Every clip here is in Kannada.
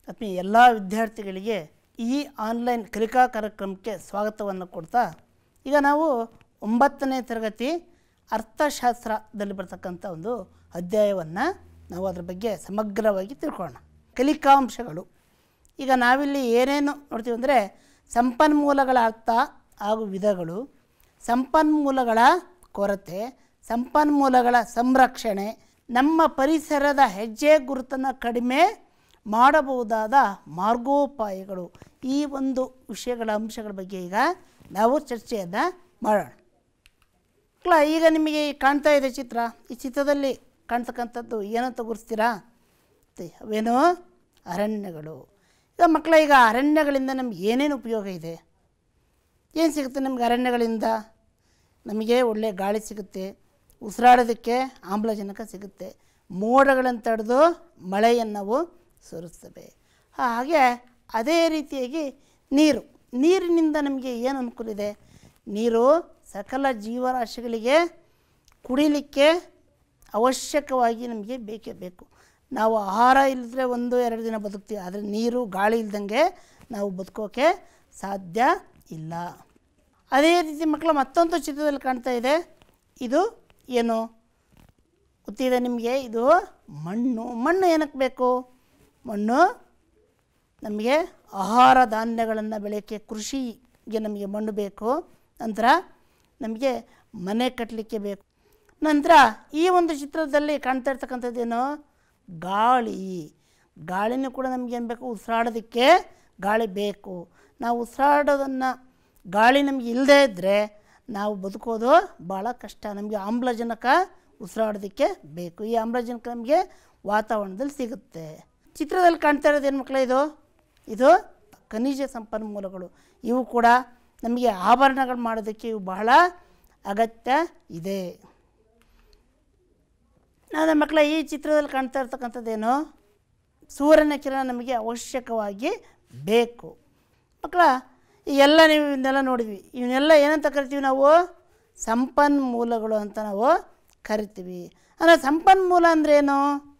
ಆತ್ಮೀಯ ಎಲ್ಲ ವಿದ್ಯಾರ್ಥಿಗಳಿಗೆ ಈ ಆನ್ಲೈನ್ ಕಲಿಕಾ ಕಾರ್ಯಕ್ರಮಕ್ಕೆ ಸ್ವಾಗತವನ್ನು ಕೊಡ್ತಾ ಈಗ ನಾವು ಒಂಬತ್ತನೇ ತರಗತಿ ಅರ್ಥಶಾಸ್ತ್ರದಲ್ಲಿ ಬರ್ತಕ್ಕಂಥ ಒಂದು ಅಧ್ಯಾಯವನ್ನು ನಾವು ಅದರ ಬಗ್ಗೆ ಸಮಗ್ರವಾಗಿ ತಿಳ್ಕೊಳ್ಳೋಣ ಕಲಿಕಾಂಶಗಳು ಈಗ ನಾವಿಲ್ಲಿ ಏನೇನು ನೋಡ್ತೀವಿ ಅಂದರೆ ಸಂಪನ್ಮೂಲಗಳ ಅರ್ಥ ಹಾಗೂ ವಿಧಗಳು ಸಂಪನ್ಮೂಲಗಳ ಕೊರತೆ ಸಂಪನ್ಮೂಲಗಳ ಸಂರಕ್ಷಣೆ ನಮ್ಮ ಪರಿಸರದ ಹೆಜ್ಜೆ ಗುರುತನ್ನು ಕಡಿಮೆ ಮಾಡಬಹುದಾದ ಮಾರ್ಗೋಪಾಯಗಳು ಈ ಒಂದು ವಿಷಯಗಳ ಅಂಶಗಳ ಬಗ್ಗೆ ಈಗ ನಾವು ಚರ್ಚೆಯನ್ನು ಮಾಡೋಣ ಮಕ್ಕಳ ಈಗ ನಿಮಗೆ ಈ ಕಾಣ್ತಾ ಇದೆ ಚಿತ್ರ ಈ ಚಿತ್ರದಲ್ಲಿ ಕಾಣ್ತಕ್ಕಂಥದ್ದು ಏನಂತ ಗುರುಸ್ತೀರಾ ಮತ್ತೆ ಅವೇನು ಅರಣ್ಯಗಳು ಈಗ ಮಕ್ಕಳ ಈಗ ಅರಣ್ಯಗಳಿಂದ ನಮ್ಗೆ ಏನೇನು ಉಪಯೋಗ ಇದೆ ಏನು ಸಿಗುತ್ತೆ ನಮ್ಗೆ ಅರಣ್ಯಗಳಿಂದ ನಮಗೆ ಒಳ್ಳೆಯ ಗಾಳಿ ಸಿಗುತ್ತೆ ಉಸಿರಾಡೋದಕ್ಕೆ ಆಮ್ಲಜನಕ ಸಿಗುತ್ತೆ ಮೋಡಗಳನ್ನು ತಡೆದು ಮಳೆಯನ್ನು ನಾವು ಸುರಿಸ್ತವೆ ಹಾಗೆ ಅದೇ ರೀತಿಯಾಗಿ ನೀರು ನೀರಿನಿಂದ ನಮಗೆ ಏನು ಅನುಕೂಲ ಇದೆ ನೀರು ಸಕಲ ಜೀವರಾಶಿಗಳಿಗೆ ಕುಡಿಲಿಕ್ಕೆ ಅವಶ್ಯಕವಾಗಿ ನಮಗೆ ಬೇಕೇ ಬೇಕು ನಾವು ಆಹಾರ ಇಲ್ಲದ್ರೆ ಒಂದು ಎರಡು ದಿನ ಬದುಕ್ತೀವಿ ಆದರೆ ನೀರು ಗಾಳಿ ಇಲ್ದಂಗೆ ನಾವು ಬದುಕೋಕೆ ಸಾಧ್ಯ ಇಲ್ಲ ಅದೇ ರೀತಿ ಮಕ್ಕಳ ಮತ್ತೊಂದು ಚಿತ್ರದಲ್ಲಿ ಕಾಣ್ತಾ ಇದೆ ಇದು ಏನು ಗೊತ್ತಿದೆ ನಿಮಗೆ ಇದು ಮಣ್ಣು ಮಣ್ಣು ಏನಕ್ಕೆ ಬೇಕು ಮಣ್ಣು ನಮಗೆ ಆಹಾರ ಧಾನ್ಯಗಳನ್ನು ಬೆಳೆಯೋಕ್ಕೆ ಕೃಷಿಗೆ ನಮಗೆ ಮಣ್ಣು ಬೇಕು ನಂತರ ನಮಗೆ ಮನೆ ಕಟ್ಟಲಿಕ್ಕೆ ಬೇಕು ನಂತರ ಈ ಒಂದು ಚಿತ್ರದಲ್ಲಿ ಕಾಣ್ತಾ ಇರ್ತಕ್ಕಂಥದ್ದೇನು ಗಾಳಿ ಗಾಳಿನೂ ಕೂಡ ನಮಗೇನು ಬೇಕು ಉಸಿರಾಡೋದಕ್ಕೆ ಗಾಳಿ ಬೇಕು ನಾವು ಉಸಿರಾಡೋದನ್ನು ಗಾಳಿ ನಮಗೆ ಇಲ್ಲದೇ ಇದ್ದರೆ ನಾವು ಬದುಕೋದು ಭಾಳ ಕಷ್ಟ ನಮಗೆ ಆಮ್ಲಜನಕ ಉಸಿರಾಡೋದಕ್ಕೆ ಬೇಕು ಈ ಆಮ್ಲಜನಕ ನಮಗೆ ವಾತಾವರಣದಲ್ಲಿ ಸಿಗುತ್ತೆ ಚಿತ್ರದಲ್ಲಿ ಕಾಣ್ತಾ ಇರೋದು ಏನು ಮಕ್ಕಳ ಇದು ಇದು ಖನಿಜ ಸಂಪನ್ಮೂಲಗಳು ಇವು ಕೂಡ ನಮಗೆ ಆಭರಣಗಳು ಮಾಡೋದಕ್ಕೆ ಇವು ಬಹಳ ಅಗತ್ಯ ಇದೆ ನಾನು ಮಕ್ಕಳ ಈ ಚಿತ್ರದಲ್ಲಿ ಕಾಣ್ತಾ ಇರ್ತಕ್ಕಂಥದ್ದೇನು ಸೂರ್ಯನ ಕಿರಣ ನಮಗೆ ಅವಶ್ಯಕವಾಗಿ ಬೇಕು ಮಕ್ಕಳ ಈ ಎಲ್ಲ ನೀವು ಇವನ್ನೆಲ್ಲ ನೋಡಿದ್ವಿ ಇವನ್ನೆಲ್ಲ ಏನಂತ ಕರಿತೀವಿ ನಾವು ಸಂಪನ್ಮೂಲಗಳು ಅಂತ ನಾವು ಕರಿತೀವಿ ಅಂದರೆ ಸಂಪನ್ಮೂಲ ಅಂದ್ರೇನು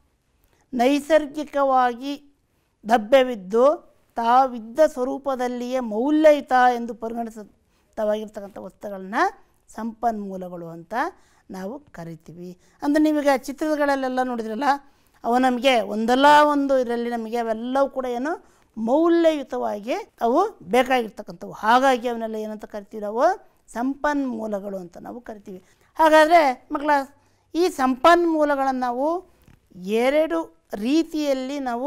ನೈಸರ್ಗಿಕವಾಗಿ ಲಭ್ಯವಿದ್ದು ತಾವಿದ್ದ ಸ್ವರೂಪದಲ್ಲಿಯೇ ಮೌಲ್ಯಯುತ ಎಂದು ಪರಿಗಣಿಸುತ್ತವಾಗಿರ್ತಕ್ಕಂಥ ವಸ್ತುಗಳನ್ನ ಸಂಪನ್ಮೂಲಗಳು ಅಂತ ನಾವು ಕರಿತೀವಿ ಅಂದರೆ ನೀವೀಗ ಚಿತ್ರಗಳಲ್ಲೆಲ್ಲ ನೋಡಿದ್ರಲ್ಲ ಅವು ನಮಗೆ ಒಂದಲ್ಲ ಒಂದು ಇದರಲ್ಲಿ ನಮಗೆ ಅವೆಲ್ಲವೂ ಕೂಡ ಏನು ಮೌಲ್ಯಯುತವಾಗಿ ಅವು ಬೇಕಾಗಿರ್ತಕ್ಕಂಥವು ಹಾಗಾಗಿ ಅವನ್ನೆಲ್ಲ ಏನಂತ ಕರಿತೀವಿ ನಾವು ಸಂಪನ್ಮೂಲಗಳು ಅಂತ ನಾವು ಕರಿತೀವಿ ಹಾಗಾದರೆ ಮಕ್ಕಳ ಈ ಸಂಪನ್ಮೂಲಗಳನ್ನು ನಾವು ಎರಡು ರೀತಿಯಲ್ಲಿ ನಾವು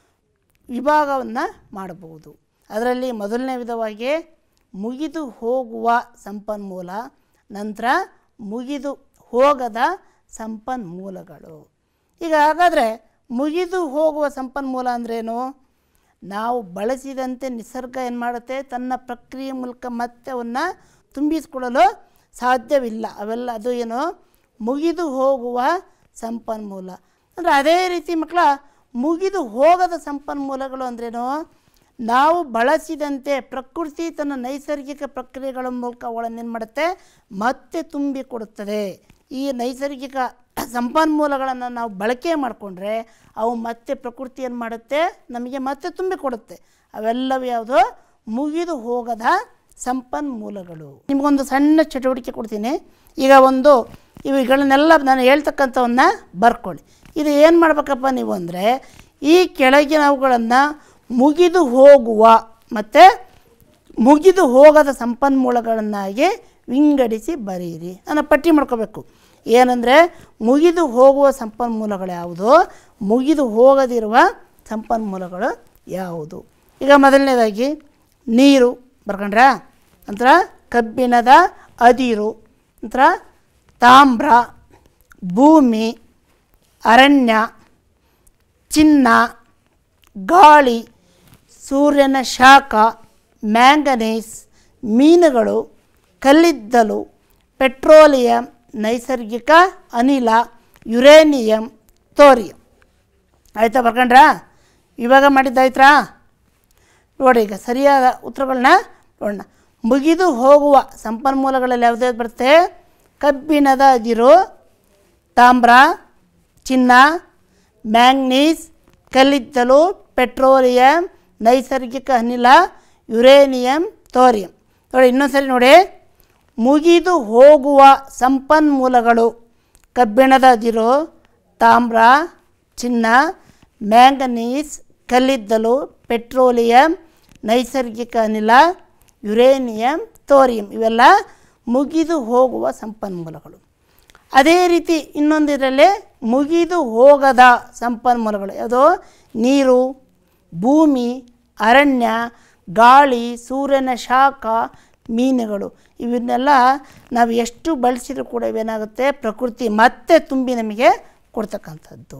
ವಿಭಾಗವನ್ನು ಮಾಡಬಹುದು ಅದರಲ್ಲಿ ಮೊದಲನೇ ವಿಧವಾಗಿ ಮುಗಿದು ಹೋಗುವ ಸಂಪನ್ಮೂಲ ನಂತರ ಮುಗಿದು ಹೋಗದ ಸಂಪನ್ಮೂಲಗಳು ಈಗ ಹಾಗಾದರೆ ಮುಗಿದು ಹೋಗುವ ಸಂಪನ್ಮೂಲ ಅಂದ್ರೇನು ನಾವು ಬಳಸಿದಂತೆ ನಿಸರ್ಗ ಏನು ಮಾಡುತ್ತೆ ತನ್ನ ಪ್ರಕ್ರಿಯೆ ಮೂಲಕ ಮತ್ತೆ ಅವನ್ನು ತುಂಬಿಸಿಕೊಳ್ಳಲು ಸಾಧ್ಯವಿಲ್ಲ ಅವೆಲ್ಲ ಅದು ಏನು ಮುಗಿದು ಹೋಗುವ ಸಂಪನ್ಮೂಲ ಅಂದರೆ ಅದೇ ರೀತಿ ಮಕ್ಕಳ ಮುಗಿದು ಹೋಗದ ಸಂಪನ್ಮೂಲಗಳು ಅಂದ್ರೇನು ನಾವು ಬಳಸಿದಂತೆ ಪ್ರಕೃತಿ ತನ್ನ ನೈಸರ್ಗಿಕ ಪ್ರಕ್ರಿಯೆಗಳ ಮೂಲಕ ಅವುಗಳನ್ನು ಏನು ಮಾಡುತ್ತೆ ಮತ್ತೆ ತುಂಬಿಕೊಡುತ್ತದೆ ಈ ನೈಸರ್ಗಿಕ ಸಂಪನ್ಮೂಲಗಳನ್ನು ನಾವು ಬಳಕೆ ಮಾಡಿಕೊಂಡ್ರೆ ಅವು ಮತ್ತೆ ಪ್ರಕೃತಿ ಏನು ಮಾಡುತ್ತೆ ನಮಗೆ ಮತ್ತೆ ತುಂಬಿಕೊಡುತ್ತೆ ಅವೆಲ್ಲವೂ ಯಾವುದು ಮುಗಿದು ಹೋಗದ ಸಂಪನ್ಮೂಲಗಳು ನಿಮಗೊಂದು ಸಣ್ಣ ಚಟುವಟಿಕೆ ಕೊಡ್ತೀನಿ ಈಗ ಒಂದು ಇವುಗಳನ್ನೆಲ್ಲ ನಾನು ಹೇಳ್ತಕ್ಕಂಥವನ್ನ ಬರ್ಕೊಳ್ಳಿ ಇದು ಏನು ಮಾಡ್ಬೇಕಪ್ಪ ನೀವು ಅಂದರೆ ಈ ಕೆಳಗಿನವುಗಳನ್ನು ಮುಗಿದು ಹೋಗುವ ಮತ್ತು ಮುಗಿದು ಹೋಗದ ಸಂಪನ್ಮೂಲಗಳನ್ನಾಗಿ ವಿಂಗಡಿಸಿ ಬರೀರಿ ನಾನು ಪಟ್ಟಿ ಮಾಡ್ಕೋಬೇಕು ಏನಂದರೆ ಮುಗಿದು ಹೋಗುವ ಸಂಪನ್ಮೂಲಗಳು ಯಾವುದು ಮುಗಿದು ಹೋಗದಿರುವ ಸಂಪನ್ಮೂಲಗಳು ಯಾವುದು ಈಗ ಮೊದಲನೇದಾಗಿ ನೀರು ಬರ್ಕೊಂಡ್ರಾ ನಂತರ ಕಬ್ಬಿಣದ ಅದಿರು ನಂತರ ತಾಮ್ರ ಭೂಮಿ ಅರಣ್ಯ ಚಿನ್ನ ಗಾಳಿ ಸೂರ್ಯನ ಶಾಖ ಮ್ಯಾಂಗನೀಸ್ ಮೀನುಗಳು ಕಲ್ಲಿದ್ದಲು ಪೆಟ್ರೋಲಿಯಂ ನೈಸರ್ಗಿಕ ಅನಿಲ ಯುರೇನಿಯಂ ತೋರಿಯಂ ಆಯಿತಾ ಬರ್ಕೊಂಡ್ರಾ ಇವಾಗ ಮಾಡಿದ್ದಾಯ್ತಾ ನೋಡಿ ಈಗ ಸರಿಯಾದ ಉತ್ತರಗಳನ್ನ ನೋಡೋಣ ಮುಗಿದು ಹೋಗುವ ಸಂಪನ್ಮೂಲಗಳಲ್ಲಿ ಯಾವುದೇ ಬರುತ್ತೆ ಕಬ್ಬಿಣದ ಅದಿರು ತಾಮ್ರ ಚಿನ್ನ ಮ್ಯಾಂಗ್ನೀಸ್ ಕಲ್ಲಿದ್ದಲು ಪೆಟ್ರೋಲಿಯಂ ನೈಸರ್ಗಿಕ ಅನಿಲ ಯುರೇನಿಯಂ ಥೋರಿಯಂ ನೋಡಿ ಇನ್ನೊಂದ್ಸರಿ ನೋಡಿ ಮುಗಿದು ಹೋಗುವ ಸಂಪನ್ಮೂಲಗಳು ಕಬ್ಬಿಣದ ಅದಿರು ತಾಮ್ರ ಚಿನ್ನ ಮ್ಯಾಂಗನೀಸ್ ಕಲ್ಲಿದ್ದಲು ಪೆಟ್ರೋಲಿಯಂ ನೈಸರ್ಗಿಕ ಅನಿಲ ಯುರೇನಿಯಂ ಥೋರಿಯಂ ಇವೆಲ್ಲ ಮುಗಿದು ಹೋಗುವ ಸಂಪನ್ಮೂಲಗಳು ಅದೇ ರೀತಿ ಇನ್ನೊಂದಿರಲಿ ಮುಗಿದು ಹೋಗದ ಸಂಪನ್ಮೂಲಗಳು ಯಾವುದೋ ನೀರು ಭೂಮಿ ಅರಣ್ಯ ಗಾಳಿ ಸೂರ್ಯನ ಶಾಖ ಮೀನುಗಳು ಇವನ್ನೆಲ್ಲ ನಾವು ಎಷ್ಟು ಬಳಸಿದರೂ ಕೂಡ ಇವೇನಾಗುತ್ತೆ ಪ್ರಕೃತಿ ಮತ್ತೆ ತುಂಬಿ ನಮಗೆ ಕೊಡ್ತಕ್ಕಂಥದ್ದು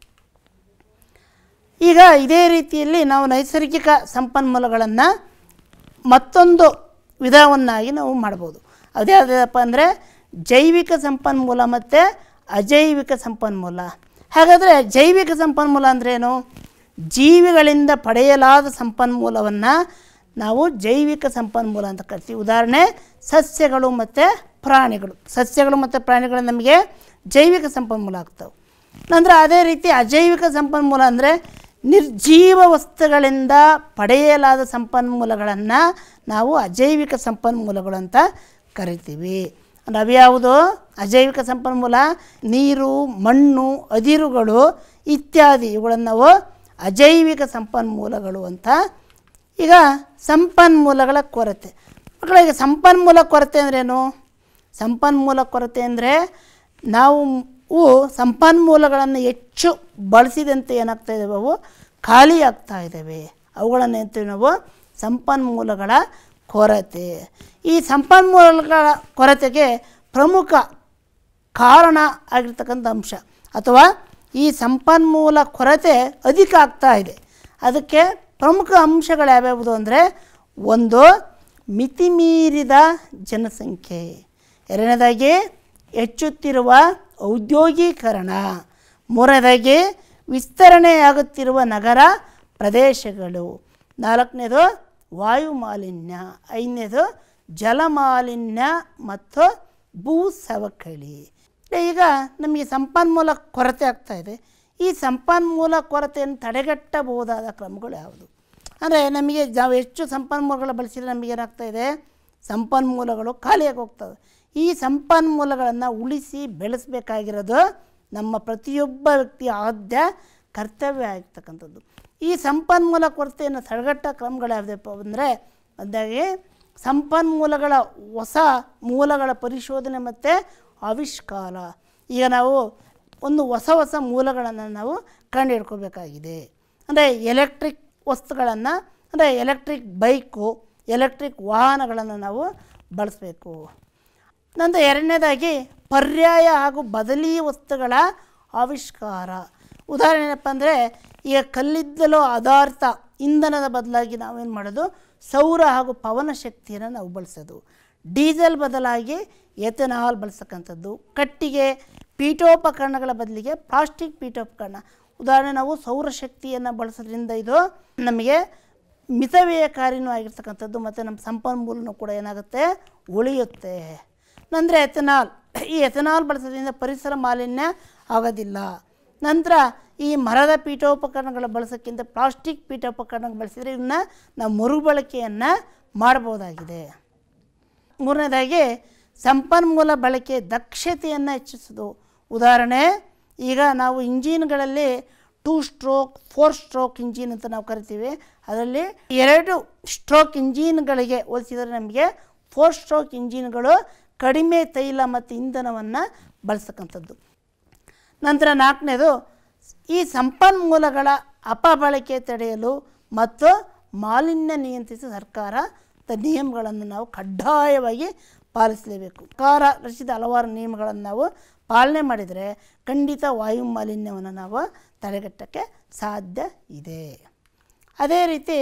ಈಗ ಇದೇ ರೀತಿಯಲ್ಲಿ ನಾವು ನೈಸರ್ಗಿಕ ಸಂಪನ್ಮೂಲಗಳನ್ನು ಮತ್ತೊಂದು ವಿಧವನ್ನಾಗಿ ನಾವು ಮಾಡ್ಬೋದು ಅದ್ಯಾವುದಪ್ಪ ಅಂದರೆ ಜೈವಿಕ ಸಂಪನ್ಮೂಲ ಮತ್ತು ಅಜೈವಿಕ ಸಂಪನ್ಮೂಲ ಹಾಗಾದರೆ ಜೈವಿಕ ಸಂಪನ್ಮೂಲ ಅಂದ್ರೇನು ಜೀವಿಗಳಿಂದ ಪಡೆಯಲಾದ ಸಂಪನ್ಮೂಲವನ್ನು ನಾವು ಜೈವಿಕ ಸಂಪನ್ಮೂಲ ಅಂತ ಕರಿತೀವಿ ಉದಾಹರಣೆ ಸಸ್ಯಗಳು ಮತ್ತು ಪ್ರಾಣಿಗಳು ಸಸ್ಯಗಳು ಮತ್ತು ಪ್ರಾಣಿಗಳು ನಮಗೆ ಜೈವಿಕ ಸಂಪನ್ಮೂಲ ಆಗ್ತವೆ ನಂತರ ಅದೇ ರೀತಿ ಅಜೈವಿಕ ಸಂಪನ್ಮೂಲ ಅಂದರೆ ನಿರ್ಜೀವ ವಸ್ತುಗಳಿಂದ ಪಡೆಯಲಾದ ಸಂಪನ್ಮೂಲಗಳನ್ನು ನಾವು ಅಜೈವಿಕ ಸಂಪನ್ಮೂಲಗಳು ಅಂತ ಕರಿತೀವಿ ಅಂದ್ರೆ ಅವ್ಯಾವುದು ಅಜೈವಿಕ ಸಂಪನ್ಮೂಲ ನೀರು ಮಣ್ಣು ಅದಿರುಗಳು ಇತ್ಯಾದಿ ಇವುಗಳನ್ನು ನಾವು ಅಜೈವಿಕ ಸಂಪನ್ಮೂಲಗಳು ಅಂತ ಈಗ ಸಂಪನ್ಮೂಲಗಳ ಕೊರತೆ ಮಕ್ಕಳಿಗೆ ಸಂಪನ್ಮೂಲ ಕೊರತೆ ಅಂದ್ರೇನು ಸಂಪನ್ಮೂಲ ಕೊರತೆ ಅಂದರೆ ನಾವು ಅವು ಸಂಪನ್ಮೂಲಗಳನ್ನು ಹೆಚ್ಚು ಬಳಸಿದಂತೆ ಏನಾಗ್ತಾ ಇದ್ದಾವೆ ಅವು ಖಾಲಿ ಆಗ್ತಾ ಇದ್ದಾವೆ ಅವುಗಳನ್ನು ಅಂತೀವಿ ನಾವು ಸಂಪನ್ಮೂಲಗಳ ಕೊರತೆ ಈ ಸಂಪನ್ಮೂಲಗಳ ಕೊರತೆಗೆ ಪ್ರಮುಖ ಕಾರಣ ಆಗಿರ್ತಕ್ಕಂಥ ಅಂಶ ಅಥವಾ ಈ ಸಂಪನ್ಮೂಲ ಕೊರತೆ ಅಧಿಕ ಆಗ್ತಾ ಇದೆ ಅದಕ್ಕೆ ಪ್ರಮುಖ ಅಂಶಗಳು ಯಾವ್ಯಾವುದು ಅಂದರೆ ಒಂದು ಮಿತಿಮೀರಿದ ಜನಸಂಖ್ಯೆ ಎರಡನೇದಾಗಿ ಹೆಚ್ಚುತ್ತಿರುವ ಔದ್ಯೋಗೀಕರಣ ಮೂರನೇದಾಗಿ ವಿಸ್ತರಣೆಯಾಗುತ್ತಿರುವ ನಗರ ಪ್ರದೇಶಗಳು ನಾಲ್ಕನೇದು ವಾಯು ಮಾಲಿನ್ಯ ಐದನೇದು ಜಲಮಾಲಿನ್ಯ ಮತ್ತು ಭೂ ಸವಕಳಿ ಈಗ ನಮಗೆ ಸಂಪನ್ಮೂಲ ಕೊರತೆ ಆಗ್ತಾ ಇದೆ ಈ ಸಂಪನ್ಮೂಲ ಕೊರತೆಯನ್ನು ತಡೆಗಟ್ಟಬಹುದಾದ ಕ್ರಮಗಳು ಯಾವುದು ಅಂದರೆ ನಮಗೆ ನಾವು ಹೆಚ್ಚು ಸಂಪನ್ಮೂಲಗಳು ಬಳಸಿದರೆ ನಮಗೆ ಏನಾಗ್ತಾ ಇದೆ ಸಂಪನ್ಮೂಲಗಳು ಖಾಲಿಯಾಗಿ ಹೋಗ್ತವೆ ಈ ಸಂಪನ್ಮೂಲಗಳನ್ನು ಉಳಿಸಿ ಬೆಳೆಸಬೇಕಾಗಿರೋದು ನಮ್ಮ ಪ್ರತಿಯೊಬ್ಬ ವ್ಯಕ್ತಿಯ ಆದ್ಯ ಕರ್ತವ್ಯ ಆಗಿರ್ತಕ್ಕಂಥದ್ದು ಈ ಸಂಪನ್ಮೂಲ ಕೊರತೆಯನ್ನು ತಡೆಗಟ್ಟ ಕ್ರಮಗಳು ಯಾವುದಪ್ಪ ಅಂದರೆ ಅದಾಗಿ ಸಂಪನ್ಮೂಲಗಳ ಹೊಸ ಮೂಲಗಳ ಪರಿಶೋಧನೆ ಮತ್ತು ಆವಿಷ್ಕಾರ ಈಗ ನಾವು ಒಂದು ಹೊಸ ಹೊಸ ಮೂಲಗಳನ್ನು ನಾವು ಕಂಡುಹಿಡ್ಕೋಬೇಕಾಗಿದೆ ಅಂದರೆ ಎಲೆಕ್ಟ್ರಿಕ್ ವಸ್ತುಗಳನ್ನು ಅಂದರೆ ಎಲೆಕ್ಟ್ರಿಕ್ ಬೈಕು ಎಲೆಕ್ಟ್ರಿಕ್ ವಾಹನಗಳನ್ನು ನಾವು ಬಳಸಬೇಕು ನಂತರ ಎರಡನೇದಾಗಿ ಪರ್ಯಾಯ ಹಾಗೂ ಬದಲಿ ವಸ್ತುಗಳ ಆವಿಷ್ಕಾರ ಉದಾಹರಣೆ ಏನಪ್ಪ ಅಂದರೆ ಈಗ ಕಲ್ಲಿದ್ದಲು ಆಧಾರಿತ ಇಂಧನದ ಬದಲಾಗಿ ನಾವೇನು ಮಾಡೋದು ಸೌರ ಹಾಗೂ ಪವನ ಶಕ್ತಿಯನ್ನು ನಾವು ಬಳಸೋದು ಡೀಸೆಲ್ ಬದಲಾಗಿ ಎಥೆನಾಲ್ ಬಳಸಕ್ಕಂಥದ್ದು ಕಟ್ಟಿಗೆ ಪೀಠೋಪಕರಣಗಳ ಬದಲಿಗೆ ಪ್ಲಾಸ್ಟಿಕ್ ಪೀಠೋಪಕರಣ ಉದಾಹರಣೆ ನಾವು ಸೌರಶಕ್ತಿಯನ್ನು ಬಳಸೋದ್ರಿಂದ ಇದು ನಮಗೆ ಮಿತವ್ಯಯಕಾರಿನೂ ಆಗಿರ್ತಕ್ಕಂಥದ್ದು ಮತ್ತು ನಮ್ಮ ಸಂಪನ್ಮೂಲನೂ ಕೂಡ ಏನಾಗುತ್ತೆ ಉಳಿಯುತ್ತೆ ನಂತರ ಎಥೆನಾಲ್ ಈ ಎಥೆನಾಲ್ ಬಳಸೋದ್ರಿಂದ ಪರಿಸರ ಮಾಲಿನ್ಯ ಆಗೋದಿಲ್ಲ ನಂತರ ಈ ಮರದ ಪೀಠೋಪಕರಣಗಳ ಬಳಸೋಕ್ಕಿಂತ ಪ್ಲಾಸ್ಟಿಕ್ ಪೀಠೋಪಕರಣ ಬಳಸಿದರೆ ಇವನ್ನ ನಾವು ಮರುಬಳಕೆಯನ್ನು ಮಾಡ್ಬೋದಾಗಿದೆ ಮೂರನೇದಾಗಿ ಸಂಪನ್ಮೂಲ ಬಳಕೆ ದಕ್ಷತೆಯನ್ನು ಹೆಚ್ಚಿಸೋದು ಉದಾಹರಣೆ ಈಗ ನಾವು ಇಂಜಿನ್ಗಳಲ್ಲಿ two stroke four stroke engine ಅಂತ ನಾವು ಕರಿತೀವಿ ಅದರಲ್ಲಿ ಎರಡು ಸ್ಟ್ರೋಕ್ ಇಂಜಿನ್ಗಳಿಗೆ ಹೋಲಿಸಿದರೆ ನಮಗೆ ಫೋರ್ ಸ್ಟ್ರೋಕ್ ಇಂಜಿನ್ಗಳು ಕಡಿಮೆ ತೈಲ ಮತ್ತು ಇಂಧನವನ್ನು ಬಳಸಕ್ಕಂಥದ್ದು ನಂತರ ನಾಲ್ಕನೇದು ಈ ಸಂಪನ್ಮೂಲಗಳ ಅಪಬಳಕೆ ತಡೆಯಲು ಮತ್ತು ಮಾಲಿನ್ಯ ನಿಯಂತ್ರಿಸಿ ಸರ್ಕಾರ ತ ನಿಯಮಗಳನ್ನು ನಾವು ಕಡ್ಡಾಯವಾಗಿ ಪಾಲಿಸಲೇಬೇಕು ಸರ್ಕಾರ ರಚಿಸಿದ ಹಲವಾರು ನಿಯಮಗಳನ್ನು ನಾವು ಪಾಲನೆ ಮಾಡಿದರೆ ಖಂಡಿತ ವಾಯು ಮಾಲಿನ್ಯವನ್ನು ನಾವು ತಡೆಗಟ್ಟಕ್ಕೆ ಸಾಧ್ಯ ಇದೆ ಅದೇ ರೀತಿ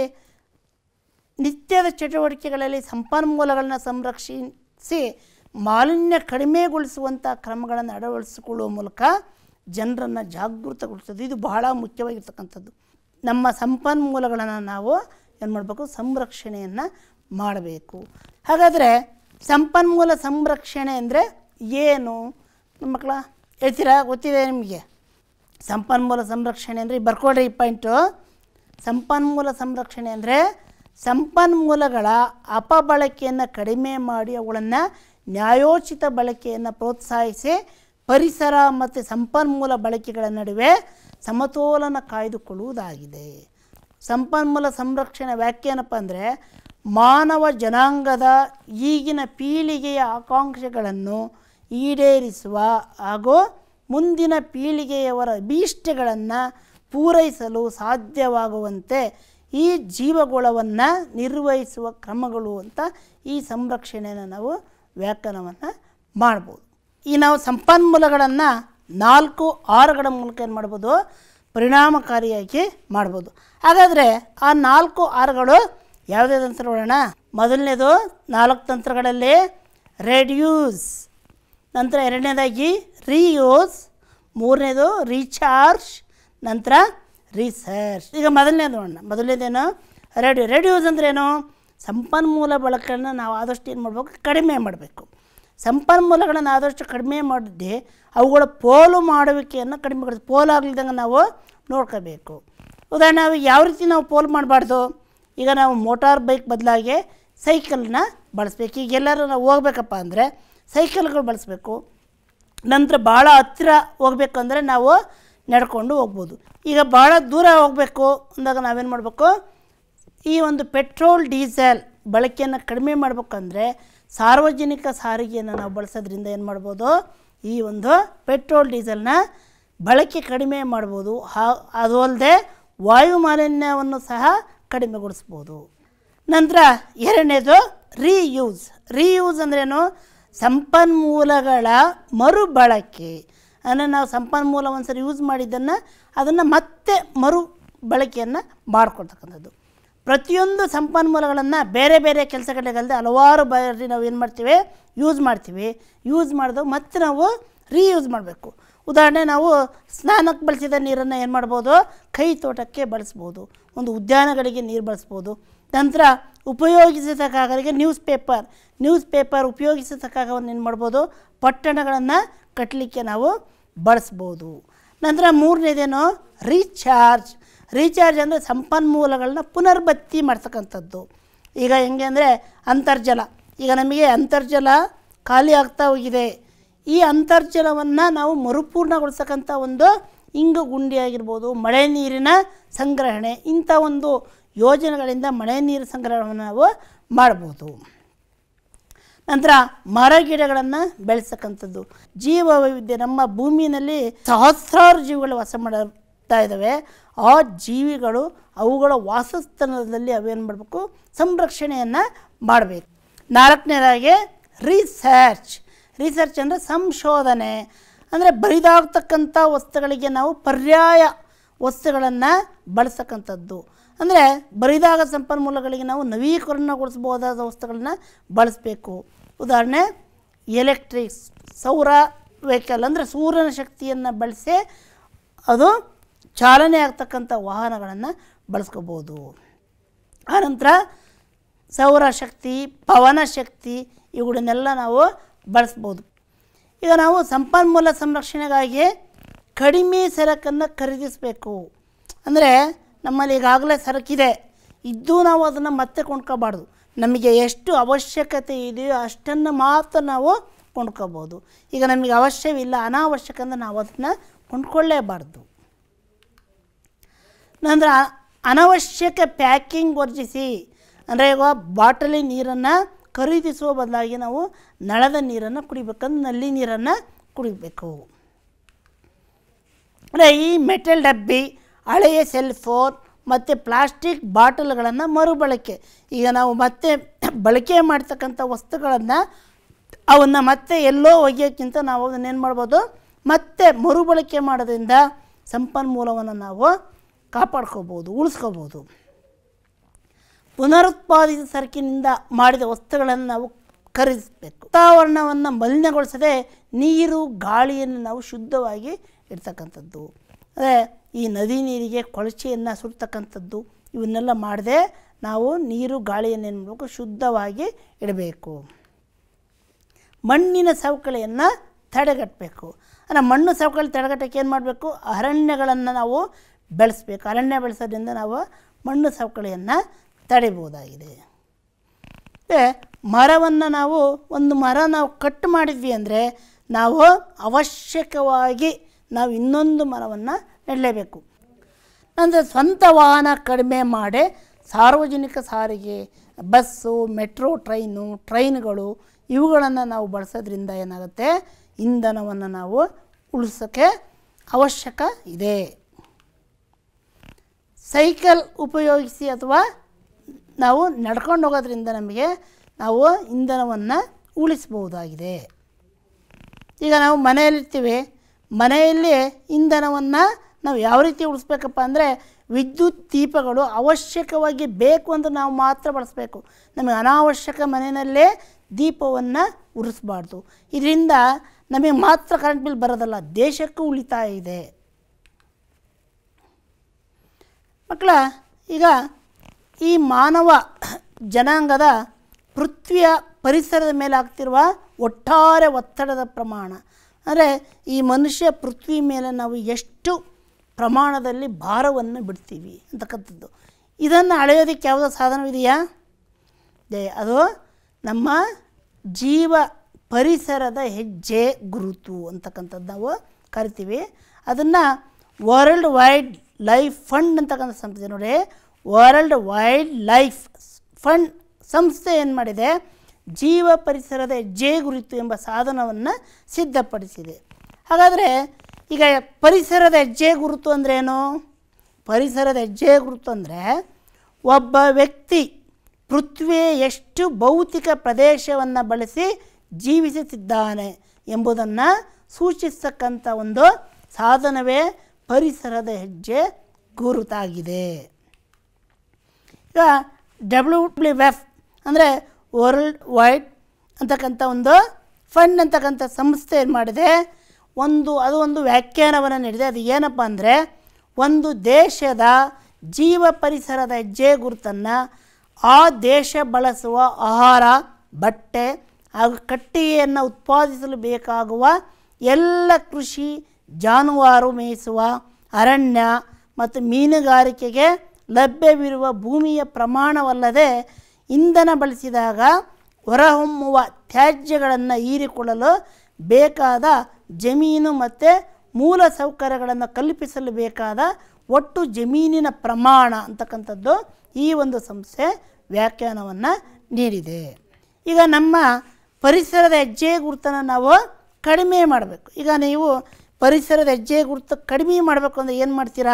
ನಿತ್ಯದ ಚಟುವಟಿಕೆಗಳಲ್ಲಿ ಸಂಪನ್ಮೂಲಗಳನ್ನ ಸಂರಕ್ಷಿಸಿ ಮಾಲಿನ್ಯ ಕಡಿಮೆಗೊಳಿಸುವಂಥ ಕ್ರಮಗಳನ್ನು ಅಳವಡಿಸಿಕೊಳ್ಳುವ ಮೂಲಕ ಜನರನ್ನು ಜಾಗೃತಗೊಳಿಸೋದು ಇದು ಬಹಳ ಮುಖ್ಯವಾಗಿರ್ತಕ್ಕಂಥದ್ದು ನಮ್ಮ ಸಂಪನ್ಮೂಲಗಳನ್ನು ನಾವು ಏನು ಮಾಡಬೇಕು ಸಂರಕ್ಷಣೆಯನ್ನು ಮಾಡಬೇಕು ಹಾಗಾದರೆ ಸಂಪನ್ಮೂಲ ಸಂರಕ್ಷಣೆ ಅಂದರೆ ಏನು ನಮ್ಮ ಮಕ್ಕಳ ಹೇಳ್ತೀರಾ ಗೊತ್ತಿದೆ ನಿಮಗೆ ಸಂಪನ್ಮೂಲ ಸಂರಕ್ಷಣೆ ಅಂದರೆ ಬರ್ಕೊಡ್ರಿ ಈ ಪಾಯಿಂಟು ಸಂಪನ್ಮೂಲ ಸಂರಕ್ಷಣೆ ಅಂದರೆ ಸಂಪನ್ಮೂಲಗಳ ಅಪಬಳಕೆಯನ್ನು ಕಡಿಮೆ ಮಾಡಿ ಅವುಗಳನ್ನು ನ್ಯಾಯೋಚಿತ ಬಳಕೆಯನ್ನು ಪ್ರೋತ್ಸಾಹಿಸಿ ಪರಿಸರ ಮತ್ತು ಸಂಪನ್ಮೂಲ ಬಳಕೆಗಳ ನಡುವೆ ಸಮತೋಲನ ಕಾಯ್ದುಕೊಳ್ಳುವುದಾಗಿದೆ ಸಂಪನ್ಮೂಲ ಸಂರಕ್ಷಣೆ ವ್ಯಾಖ್ಯೆ ಏನಪ್ಪ ಅಂದರೆ ಮಾನವ ಜನಾಂಗದ ಈಗಿನ ಪೀಳಿಗೆಯ ಆಕಾಂಕ್ಷೆಗಳನ್ನು ಈಡೇರಿಸುವ ಹಾಗೂ ಮುಂದಿನ ಪೀಳಿಗೆಯವರ ಅಭೀಷ್ಟಗಳನ್ನು ಪೂರೈಸಲು ಸಾಧ್ಯವಾಗುವಂತೆ ಈ ಜೀವಗೋಳವನ್ನು ನಿರ್ವಹಿಸುವ ಕ್ರಮಗಳು ಅಂತ ಈ ಸಂರಕ್ಷಣೆಯನ್ನು ನಾವು ವ್ಯಾಖ್ಯಾನವನ್ನು ಮಾಡ್ಬೋದು ಈ ನಾವು ಸಂಪನ್ಮೂಲಗಳನ್ನು ನಾಲ್ಕು ಆರುಗಳ ಮೂಲಕ ಏನು ಮಾಡ್ಬೋದು ಪರಿಣಾಮಕಾರಿಯಾಗಿ ಮಾಡ್ಬೋದು ಹಾಗಾದರೆ ಆ ನಾಲ್ಕು ಆರುಗಳು ಯಾವುದ್ಯಾವ್ದು ಅಂತ ನೋಡೋಣ ಮೊದಲನೇದು ನಾಲ್ಕು ತಂತ್ರಗಳಲ್ಲಿ ರೆಡ್ಯೂಸ್ ನಂತರ ಎರಡನೇದಾಗಿ ರೀಯೂಸ್ ಮೂರನೇದು ರೀಚಾರ್ಜ್ ನಂತರ ರಿಸರ್ಚ್ ಈಗ ಮೊದಲನೇದು ನೋಡೋಣ ಮೊದಲನೇದೇನು ರೆಡ್ಯೂ ರೆಡ್ಯೂಸ್ ಅಂದ್ರೇನು ಸಂಪನ್ಮೂಲ ಬಳಕೆಯನ್ನು ನಾವು ಆದಷ್ಟು ಏನು ಮಾಡಬೇಕು ಕಡಿಮೆ ಮಾಡಬೇಕು ಸಂಪನ್ಮೂಲಗಳನ್ನು ಆದಷ್ಟು ಕಡಿಮೆ ಮಾಡಿದ್ದೆ ಅವುಗಳ ಪೋಲು ಮಾಡುವಿಕೆಯನ್ನು ಕಡಿಮೆ ಮಾಡಿ ಪೋಲು ಆಗಲಿದ್ದಂಗೆ ನಾವು ನೋಡ್ಕೋಬೇಕು ಉದಾಹರಣೆ ನಾವು ಯಾವ ರೀತಿ ನಾವು ಪೋಲು ಮಾಡಬಾರ್ದು ಈಗ ನಾವು ಮೋಟಾರ್ ಬೈಕ್ ಬದಲಾಗಿ ಸೈಕಲ್ನ ಬಳಸ್ಬೇಕು ಈಗ ಎಲ್ಲರೂ ನಾವು ಹೋಗ್ಬೇಕಪ್ಪ ಅಂದರೆ ಸೈಕಲ್ಗಳು ಬಳಸಬೇಕು ನಂತರ ಭಾಳ ಹತ್ತಿರ ಹೋಗ್ಬೇಕು ಅಂದರೆ ನಾವು ನಡ್ಕೊಂಡು ಹೋಗ್ಬೋದು ಈಗ ಭಾಳ ದೂರ ಹೋಗಬೇಕು ಅಂದಾಗ ನಾವೇನು ಮಾಡಬೇಕು ಈ ಒಂದು ಪೆಟ್ರೋಲ್ ಡೀಸೆಲ್ ಬಳಕೆಯನ್ನು ಕಡಿಮೆ ಮಾಡಬೇಕಂದ್ರೆ ಸಾರ್ವಜನಿಕ ಸಾರಿಗೆಯನ್ನು ನಾವು ಬಳಸೋದ್ರಿಂದ ಏನು ಮಾಡ್ಬೋದು ಈ ಒಂದು ಪೆಟ್ರೋಲ್ ಡೀಸೆಲ್ನ ಬಳಕೆ ಕಡಿಮೆ ಮಾಡ್ಬೋದು ಹಾ ಅದು ಅಲ್ಲದೆ ವಾಯು ಮಾಲಿನ್ಯವನ್ನು ಸಹ ಕಡಿಮೆಗೊಳಿಸ್ಬೋದು ನಂತರ ಎರಡನೇದು ರೀಯೂಸ್ ರೀಯೂಸ್ ಅಂದ್ರೇನು ಸಂಪನ್ಮೂಲಗಳ ಮರುಬಳಕೆ ಅಂದರೆ ನಾವು ಸಂಪನ್ಮೂಲ ಒಂದ್ಸರಿ ಯೂಸ್ ಮಾಡಿದ್ದನ್ನು ಅದನ್ನು ಮತ್ತೆ ಮರು ಬಳಕೆಯನ್ನು ಮಾಡ್ಕೊಳ್ತಕ್ಕಂಥದ್ದು ಪ್ರತಿಯೊಂದು ಸಂಪನ್ಮೂಲಗಳನ್ನು ಬೇರೆ ಬೇರೆ ಕೆಲಸಗಳಿಗಲ್ಲದೆ ಹಲವಾರು ಬಾರಿ ನಾವು ಏನು ಮಾಡ್ತೀವಿ ಯೂಸ್ ಮಾಡ್ತೀವಿ ಯೂಸ್ ಮಾಡಿದಾಗ ಮತ್ತೆ ನಾವು ರೀಯೂಸ್ ಮಾಡಬೇಕು ಉದಾಹರಣೆ ನಾವು ಸ್ನಾನಕ್ಕೆ ಬಳಸಿದ ನೀರನ್ನು ಏನು ಮಾಡ್ಬೋದು ಕೈ ತೋಟಕ್ಕೆ ಬಳಸ್ಬೋದು ಒಂದು ಉದ್ಯಾನಗಳಿಗೆ ನೀರು ಬಳಸ್ಬೋದು ನಂತರ ಉಪಯೋಗಿಸತಕ್ಕಾಗಲಿಗೆ ನ್ಯೂಸ್ ಪೇಪರ್ ನ್ಯೂಸ್ ಪೇಪರ್ ಉಪಯೋಗಿಸತಕ್ಕಾಗವನ್ನು ಏನು ಮಾಡ್ಬೋದು ಪಟ್ಟಣಗಳನ್ನು ಕಟ್ಟಲಿಕ್ಕೆ ನಾವು ಬಳಸ್ಬೋದು ನಂತರ ಮೂರನೇದೇನು ರೀಚಾರ್ಜ್ ರೀಚಾರ್ಜ್ ಅಂದರೆ ಸಂಪನ್ಮೂಲಗಳನ್ನ ಪುನರ್ಭರ್ತಿ ಮಾಡ್ತಕ್ಕಂಥದ್ದು ಈಗ ಹೆಂಗೆ ಅಂದರೆ ಅಂತರ್ಜಲ ಈಗ ನಮಗೆ ಅಂತರ್ಜಲ ಖಾಲಿ ಆಗ್ತಾ ಹೋಗಿದೆ ಈ ಅಂತರ್ಜಲವನ್ನು ನಾವು ಮರುಪೂರ್ಣಗೊಳಿಸ್ತಕ್ಕಂಥ ಒಂದು ಇಂಗು ಗುಂಡಿ ಆಗಿರ್ಬೋದು ಮಳೆ ನೀರಿನ ಸಂಗ್ರಹಣೆ ಇಂಥ ಒಂದು ಯೋಜನೆಗಳಿಂದ ಮಳೆ ನೀರು ಸಂಗ್ರಹಣವನ್ನು ನಾವು ಮಾಡ್ಬೋದು ನಂತರ ಮರ ಗಿಡಗಳನ್ನು ಬೆಳೆಸ್ತಕ್ಕಂಥದ್ದು ಜೀವ ವೈವಿಧ್ಯ ನಮ್ಮ ಭೂಮಿಯಲ್ಲಿ ಸಹಸ್ರಾರು ಜೀವಿಗಳು ವಾಸ ಮಾಡ್ತಾ ಇದ್ದಾವೆ ಆ ಜೀವಿಗಳು ಅವುಗಳ ವಾಸಸ್ಥಾನದಲ್ಲಿ ಅವೇನು ಮಾಡಬೇಕು ಸಂರಕ್ಷಣೆಯನ್ನು ಮಾಡಬೇಕು ನಾಲ್ಕನೇದಾಗಿ ರಿಸರ್ಚ್ ರಿಸರ್ಚ್ ಅಂದರೆ ಸಂಶೋಧನೆ ಅಂದರೆ ಬರಿದಾಗ್ತಕ್ಕಂಥ ವಸ್ತುಗಳಿಗೆ ನಾವು ಪರ್ಯಾಯ ವಸ್ತುಗಳನ್ನು ಬಳಸ್ತಕ್ಕಂಥದ್ದು ಅಂದರೆ ಬರಿದಾಗ ಸಂಪನ್ಮೂಲಗಳಿಗೆ ನಾವು ನವೀಕರಣಗೊಳಿಸಬಹುದಾದ ವಸ್ತುಗಳನ್ನ ಬಳಸಬೇಕು ಉದಾಹರಣೆ ಎಲೆಕ್ಟ್ರಿಕ್ಸ್ ಸೌರ ವೆಹಿಕಲ್ ಅಂದರೆ ಸೂರ್ಯನ ಶಕ್ತಿಯನ್ನು ಬಳಸಿ ಅದು ಚಾಲನೆ ಆಗ್ತಕ್ಕಂಥ ವಾಹನಗಳನ್ನು ಬಳಸ್ಕೋಬೋದು ಆನಂತರ ಸೌರಶಕ್ತಿ ಪವನ ಶಕ್ತಿ ಇವುಗಳನ್ನೆಲ್ಲ ನಾವು ಬಳಸ್ಬೋದು ಈಗ ನಾವು ಸಂಪನ್ಮೂಲ ಸಂರಕ್ಷಣೆಗಾಗಿ ಕಡಿಮೆ ಸರಕನ್ನು ಖರೀದಿಸಬೇಕು ಅಂದರೆ ನಮ್ಮಲ್ಲಿ ಈಗಾಗಲೇ ಸರಕಿದೆ ಇದ್ದು ನಾವು ಅದನ್ನು ಮತ್ತೆ ಕೊಂಡ್ಕೋಬಾರ್ದು ನಮಗೆ ಎಷ್ಟು ಅವಶ್ಯಕತೆ ಇದೆಯೋ ಅಷ್ಟನ್ನು ಮಾತ್ರ ನಾವು ಕೊಂಡ್ಕೋಬೋದು ಈಗ ನಮಗೆ ಅವಶ್ಯವಿಲ್ಲ ಅನಾವಶ್ಯಕ ಅಂದರೆ ನಾವು ಅದನ್ನು ಕೊಂಡ್ಕೊಳ್ಳೇಬಾರ್ದು ನಂತರ ಅನವಶ್ಯಕ ಪ್ಯಾಕಿಂಗ್ ವರ್ಜಿಸಿ ಅಂದರೆ ಈಗ ಬಾಟಲಿ ನೀರನ್ನು ಖರೀದಿಸುವ ಬದಲಾಗಿ ನಾವು ನಳದ ನೀರನ್ನು ಕುಡಿಬೇಕಂದ್ರೆ ನಲ್ಲಿ ನೀರನ್ನು ಕುಡಿಬೇಕು ಅಂದರೆ ಈ ಮೆಟಲ್ ಡಬ್ಬಿ ಹಳೆಯ ಸೆಲ್ ಫೋನ್ ಮತ್ತು ಪ್ಲಾಸ್ಟಿಕ್ ಬಾಟಲ್ಗಳನ್ನು ಮರುಬಳಕೆ ಈಗ ನಾವು ಮತ್ತೆ ಬಳಕೆ ಮಾಡ್ತಕ್ಕಂಥ ವಸ್ತುಗಳನ್ನು ಅವನ್ನು ಮತ್ತೆ ಎಲ್ಲೋ ಒಗೆಯೋಕ್ಕಿಂತ ನಾವು ಅದನ್ನೇನು ಮಾಡ್ಬೋದು ಮತ್ತೆ ಮರುಬಳಕೆ ಮಾಡೋದ್ರಿಂದ ಸಂಪನ್ಮೂಲವನ್ನು ನಾವು ಕಾಪಾಡ್ಕೋಬೋದು ಉಳಿಸ್ಕೋಬೋದು ಪುನರುತ್ಪಾದಿತ ಸರಕಿನಿಂದ ಮಾಡಿದ ವಸ್ತುಗಳನ್ನು ನಾವು ಖರೀದಿಸಬೇಕು ವಾತಾವರಣವನ್ನು ಮಲಿನಗೊಳಿಸದೆ ನೀರು ಗಾಳಿಯನ್ನು ನಾವು ಶುದ್ಧವಾಗಿ ಇಡ್ತಕ್ಕಂಥದ್ದು ಅದೇ ಈ ನದಿ ನೀರಿಗೆ ಕೊಳಚೆಯನ್ನು ಸುಡ್ತಕ್ಕಂಥದ್ದು ಇವನ್ನೆಲ್ಲ ಮಾಡದೆ ನಾವು ನೀರು ಗಾಳಿಯನ್ನು ಏನು ಮಾಡಬೇಕು ಶುದ್ಧವಾಗಿ ಇಡಬೇಕು ಮಣ್ಣಿನ ಸವಕಳಿಯನ್ನು ತಡೆಗಟ್ಟಬೇಕು ಅಂದರೆ ಮಣ್ಣು ಸವಕಳಿ ತಡೆಗಟ್ಟಕ್ಕೆ ಏನು ಮಾಡಬೇಕು ಅರಣ್ಯಗಳನ್ನು ನಾವು ಬೆಳೆಸ್ಬೇಕು ಅರಣ್ಯ ಬೆಳೆಸೋದ್ರಿಂದ ನಾವು ಮಣ್ಣು ಸವಕಳಿಯನ್ನು ತಡಿಬಹುದಾಗಿದೆ ಮತ್ತು ಮರವನ್ನು ನಾವು ಒಂದು ಮರ ನಾವು ಕಟ್ ಮಾಡಿದ್ವಿ ಅಂದರೆ ನಾವು ಅವಶ್ಯಕವಾಗಿ ನಾವು ಇನ್ನೊಂದು ಮರವನ್ನು ನೆಡಲೇಬೇಕು ಅಂದರೆ ಸ್ವಂತ ವಾಹನ ಕಡಿಮೆ ಮಾಡಿ ಸಾರ್ವಜನಿಕ ಸಾರಿಗೆ ಬಸ್ಸು ಮೆಟ್ರೋ ಟ್ರೈನು ಟ್ರೈನ್ಗಳು ಇವುಗಳನ್ನು ನಾವು ಬಳಸೋದ್ರಿಂದ ಏನಾಗುತ್ತೆ ಇಂಧನವನ್ನು ನಾವು ಉಳಿಸೋಕ್ಕೆ ಅವಶ್ಯಕ ಇದೆ ಸೈಕಲ್ ಉಪಯೋಗಿಸಿ ಅಥವಾ ನಾವು ನಡ್ಕೊಂಡು ಹೋಗೋದ್ರಿಂದ ನಮಗೆ ನಾವು ಇಂಧನವನ್ನು ಉಳಿಸ್ಬೋದಾಗಿದೆ ಈಗ ನಾವು ಮನೆಯಲ್ಲಿರ್ತೀವಿ ಮನೆಯಲ್ಲಿ ಇಂಧನವನ್ನು ನಾವು ಯಾವ ರೀತಿ ಉಳಿಸ್ಬೇಕಪ್ಪ ಅಂದರೆ ವಿದ್ಯುತ್ ದೀಪಗಳು ಅವಶ್ಯಕವಾಗಿ ಬೇಕು ಅಂತ ನಾವು ಮಾತ್ರ ಬಳಸಬೇಕು ನಮಗೆ ಅನಾವಶ್ಯಕ ಮನೆಯಲ್ಲೇ ದೀಪವನ್ನು ಉರಿಸ್ಬಾರ್ದು ಇದರಿಂದ ನಮಗೆ ಮಾತ್ರ ಕರೆಂಟ್ ಬಿಲ್ ಬರೋದಲ್ಲ ದೇಶಕ್ಕೂ ಉಳಿತಾಯ ಇದೆ ಮಕ್ಕಳ ಈಗ ಈ ಮಾನವ ಜನಾಂಗದ ಪೃಥ್ವಿಯ ಪರಿಸರದ ಮೇಲೆ ಆಗ್ತಿರುವ ಒಟ್ಟಾರೆ ಒತ್ತಡದ ಪ್ರಮಾಣ ಅಂದರೆ ಈ ಮನುಷ್ಯ ಪೃಥ್ವಿ ಮೇಲೆ ನಾವು ಎಷ್ಟು ಪ್ರಮಾಣದಲ್ಲಿ ಭಾರವನ್ನು ಬಿಡ್ತೀವಿ ಅಂತಕ್ಕಂಥದ್ದು ಇದನ್ನು ಅಳೆಯೋದಕ್ಕೆ ಯಾವುದೋ ಸಾಧನವಿದೆಯಾ ಇದೆ ಅದು ನಮ್ಮ ಜೀವ ಪರಿಸರದ ಹೆಜ್ಜೆ ಗುರುತು ಅಂತಕ್ಕಂಥದ್ದು ನಾವು ಕರಿತೀವಿ ಅದನ್ನು ವರ್ಲ್ಡ್ ವೈಲ್ಡ್ ಲೈಫ್ ಫಂಡ್ ಅಂತಕ್ಕಂಥ ಸಂಸ್ಥೆ ನೋಡಿ ವರ್ಲ್ಡ್ ವೈಲ್ಡ್ ಲೈಫ್ ಫಂಡ್ ಸಂಸ್ಥೆ ಏನು ಮಾಡಿದೆ ಜೀವ ಪರಿಸರದ ಹೆಜ್ಜೆ ಗುರುತು ಎಂಬ ಸಾಧನವನ್ನು ಸಿದ್ಧಪಡಿಸಿದೆ ಹಾಗಾದರೆ ಈಗ ಪರಿಸರದ ಹೆಜ್ಜೆ ಗುರುತು ಅಂದ್ರೇನು ಪರಿಸರದ ಹೆಜ್ಜೆ ಗುರುತು ಅಂದರೆ ಒಬ್ಬ ವ್ಯಕ್ತಿ ಪೃಥ್ವಿಯ ಎಷ್ಟು ಭೌತಿಕ ಪ್ರದೇಶವನ್ನು ಬಳಸಿ ಜೀವಿಸುತ್ತಿದ್ದಾನೆ ಎಂಬುದನ್ನು ಸೂಚಿಸ್ತಕ್ಕಂಥ ಒಂದು ಸಾಧನವೇ ಪರಿಸರದ ಹೆಜ್ಜೆ ಗುರುತಾಗಿದೆ ಈಗ ಡಬ್ಲ್ಯೂ ಡಬ್ಲ್ಯೂ ಎಫ್ ಅಂದರೆ ವರ್ಲ್ಡ್ ವೈಡ್ ಅಂತಕ್ಕಂಥ ಒಂದು ಫಂಡ್ ಅಂತಕ್ಕಂಥ ಸಂಸ್ಥೆ ಏನು ಮಾಡಿದೆ ಒಂದು ಅದು ಒಂದು ವ್ಯಾಖ್ಯಾನವನ್ನು ನೀಡಿದೆ ಅದು ಏನಪ್ಪ ಅಂದರೆ ಒಂದು ದೇಶದ ಜೀವ ಪರಿಸರದ ಹೆಜ್ಜೆ ಗುರುತನ್ನು ಆ ದೇಶ ಬಳಸುವ ಆಹಾರ ಬಟ್ಟೆ ಹಾಗೂ ಕಟ್ಟಿಗೆಯನ್ನು ಉತ್ಪಾದಿಸಲು ಬೇಕಾಗುವ ಎಲ್ಲ ಕೃಷಿ ಜಾನುವಾರು ಮೇಯಿಸುವ ಅರಣ್ಯ ಮತ್ತು ಮೀನುಗಾರಿಕೆಗೆ ಲಭ್ಯವಿರುವ ಭೂಮಿಯ ಪ್ರಮಾಣವಲ್ಲದೆ ಇಂಧನ ಬಳಸಿದಾಗ ಹೊರಹೊಮ್ಮುವ ತ್ಯಾಜ್ಯಗಳನ್ನು ಹೀರಿಕೊಳ್ಳಲು ಬೇಕಾದ ಜಮೀನು ಮತ್ತು ಮೂಲ ಸೌಕರ್ಯಗಳನ್ನು ಕಲ್ಪಿಸಲು ಬೇಕಾದ ಒಟ್ಟು ಜಮೀನಿನ ಪ್ರಮಾಣ ಅಂತಕ್ಕಂಥದ್ದು ಈ ಒಂದು ಸಂಸ್ಥೆ ವ್ಯಾಖ್ಯಾನವನ್ನು ನೀಡಿದೆ ಈಗ ನಮ್ಮ ಪರಿಸರದ ಹೆಜ್ಜೆ ಗುರುತನ್ನು ನಾವು ಕಡಿಮೆ ಮಾಡಬೇಕು ಈಗ ನೀವು ಪರಿಸರದ ಹೆಜ್ಜೆ ಗುರುತು ಕಡಿಮೆ ಮಾಡಬೇಕು ಅಂದರೆ ಏನು ಮಾಡ್ತೀರಾ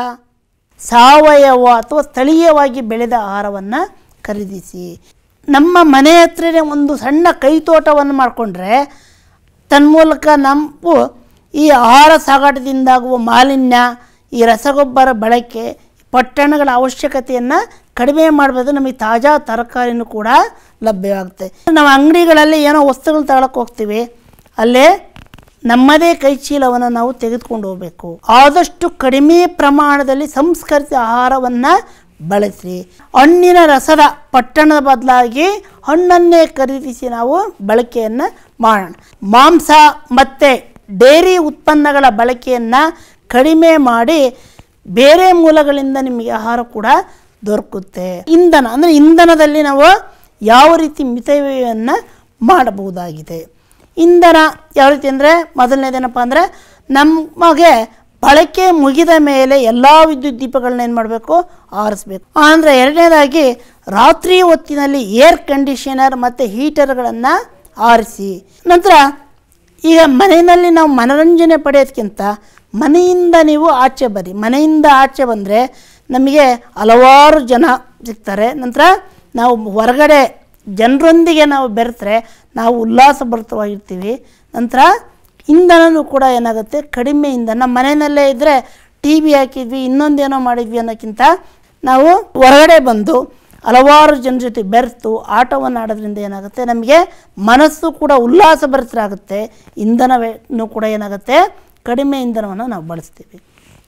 ಸಾವಯವ ಅಥವಾ ಸ್ಥಳೀಯವಾಗಿ ಬೆಳೆದ ಆಹಾರವನ್ನು ಖರೀದಿಸಿ ನಮ್ಮ ಮನೆ ಹತ್ರನೇ ಒಂದು ಸಣ್ಣ ಕೈತೋಟವನ್ನು ಮಾಡಿಕೊಂಡ್ರೆ ತನ್ಮೂಲಕ ನಾವು ಈ ಆಹಾರ ಸಾಗಾಟದಿಂದಾಗುವ ಮಾಲಿನ್ಯ ಈ ರಸಗೊಬ್ಬರ ಬಳಕೆ ಪಟ್ಟಣಗಳ ಅವಶ್ಯಕತೆಯನ್ನು ಕಡಿಮೆ ಮಾಡ್ಬೋದು ನಮಗೆ ತಾಜಾ ತರಕಾರಿನೂ ಕೂಡ ಲಭ್ಯವಾಗುತ್ತೆ ನಾವು ಅಂಗಡಿಗಳಲ್ಲಿ ಏನೋ ವಸ್ತುಗಳು ತಗೊಳಕ್ಕೆ ಹೋಗ್ತೀವಿ ಅಲ್ಲೇ ನಮ್ಮದೇ ಕೈ ಚೀಲವನ್ನು ನಾವು ತೆಗೆದುಕೊಂಡು ಹೋಗಬೇಕು ಆದಷ್ಟು ಕಡಿಮೆ ಪ್ರಮಾಣದಲ್ಲಿ ಸಂಸ್ಕರಿತ ಆಹಾರವನ್ನು ಬಳಸಿ ಹಣ್ಣಿನ ರಸದ ಪಟ್ಟಣದ ಬದಲಾಗಿ ಹಣ್ಣನ್ನೇ ಖರೀದಿಸಿ ನಾವು ಬಳಕೆಯನ್ನು ಮಾಡೋಣ ಮಾಂಸ ಮತ್ತು ಡೈರಿ ಉತ್ಪನ್ನಗಳ ಬಳಕೆಯನ್ನು ಕಡಿಮೆ ಮಾಡಿ ಬೇರೆ ಮೂಲಗಳಿಂದ ನಿಮಗೆ ಆಹಾರ ಕೂಡ ದೊರಕುತ್ತೆ ಇಂಧನ ಅಂದರೆ ಇಂಧನದಲ್ಲಿ ನಾವು ಯಾವ ರೀತಿ ಮಿತವ್ಯಯನ್ನು ಮಾಡಬಹುದಾಗಿದೆ ಇಂಧನ ಯಾವ ರೀತಿ ಅಂದರೆ ಮೊದಲನೇದೇನಪ್ಪ ಅಂದರೆ ನಮಗೆ ಬಳಕೆ ಮುಗಿದ ಮೇಲೆ ಎಲ್ಲ ವಿದ್ಯುತ್ ದೀಪಗಳನ್ನ ಏನು ಮಾಡಬೇಕು ಆರಿಸ್ಬೇಕು ಅಂದರೆ ಎರಡನೇದಾಗಿ ರಾತ್ರಿ ಹೊತ್ತಿನಲ್ಲಿ ಏರ್ ಕಂಡೀಷನರ್ ಮತ್ತು ಹೀಟರ್ಗಳನ್ನು ಆರಿಸಿ ನಂತರ ಈಗ ಮನೆಯಲ್ಲಿ ನಾವು ಮನೋರಂಜನೆ ಪಡೆಯೋದಕ್ಕಿಂತ ಮನೆಯಿಂದ ನೀವು ಆಚೆ ಬರ್ರಿ ಮನೆಯಿಂದ ಆಚೆ ಬಂದರೆ ನಮಗೆ ಹಲವಾರು ಜನ ಸಿಗ್ತಾರೆ ನಂತರ ನಾವು ಹೊರಗಡೆ ಜನರೊಂದಿಗೆ ನಾವು ಬೆರೆತರೆ ನಾವು ಉಲ್ಲಾಸಭರಿತವಾಗಿರ್ತೀವಿ ನಂತರ ಇಂಧನನೂ ಕೂಡ ಏನಾಗುತ್ತೆ ಕಡಿಮೆ ಇಂಧನ ನಮ್ಮ ಮನೆಯಲ್ಲೇ ಇದ್ದರೆ ಟಿ ವಿ ಹಾಕಿದ್ವಿ ಇನ್ನೊಂದೇನೋ ಮಾಡಿದ್ವಿ ಅನ್ನೋಕ್ಕಿಂತ ನಾವು ಹೊರಗಡೆ ಬಂದು ಹಲವಾರು ಜನರ ಜೊತೆ ಬೆರೆತು ಆಟವನ್ನು ಆಡೋದ್ರಿಂದ ಏನಾಗುತ್ತೆ ನಮಗೆ ಮನಸ್ಸು ಕೂಡ ಉಲ್ಲಾಸಭರಿತರಾಗುತ್ತೆ ಇಂಧನವನ್ನು ಕೂಡ ಏನಾಗುತ್ತೆ ಕಡಿಮೆ ಇಂಧನವನ್ನು ನಾವು ಬಳಸ್ತೀವಿ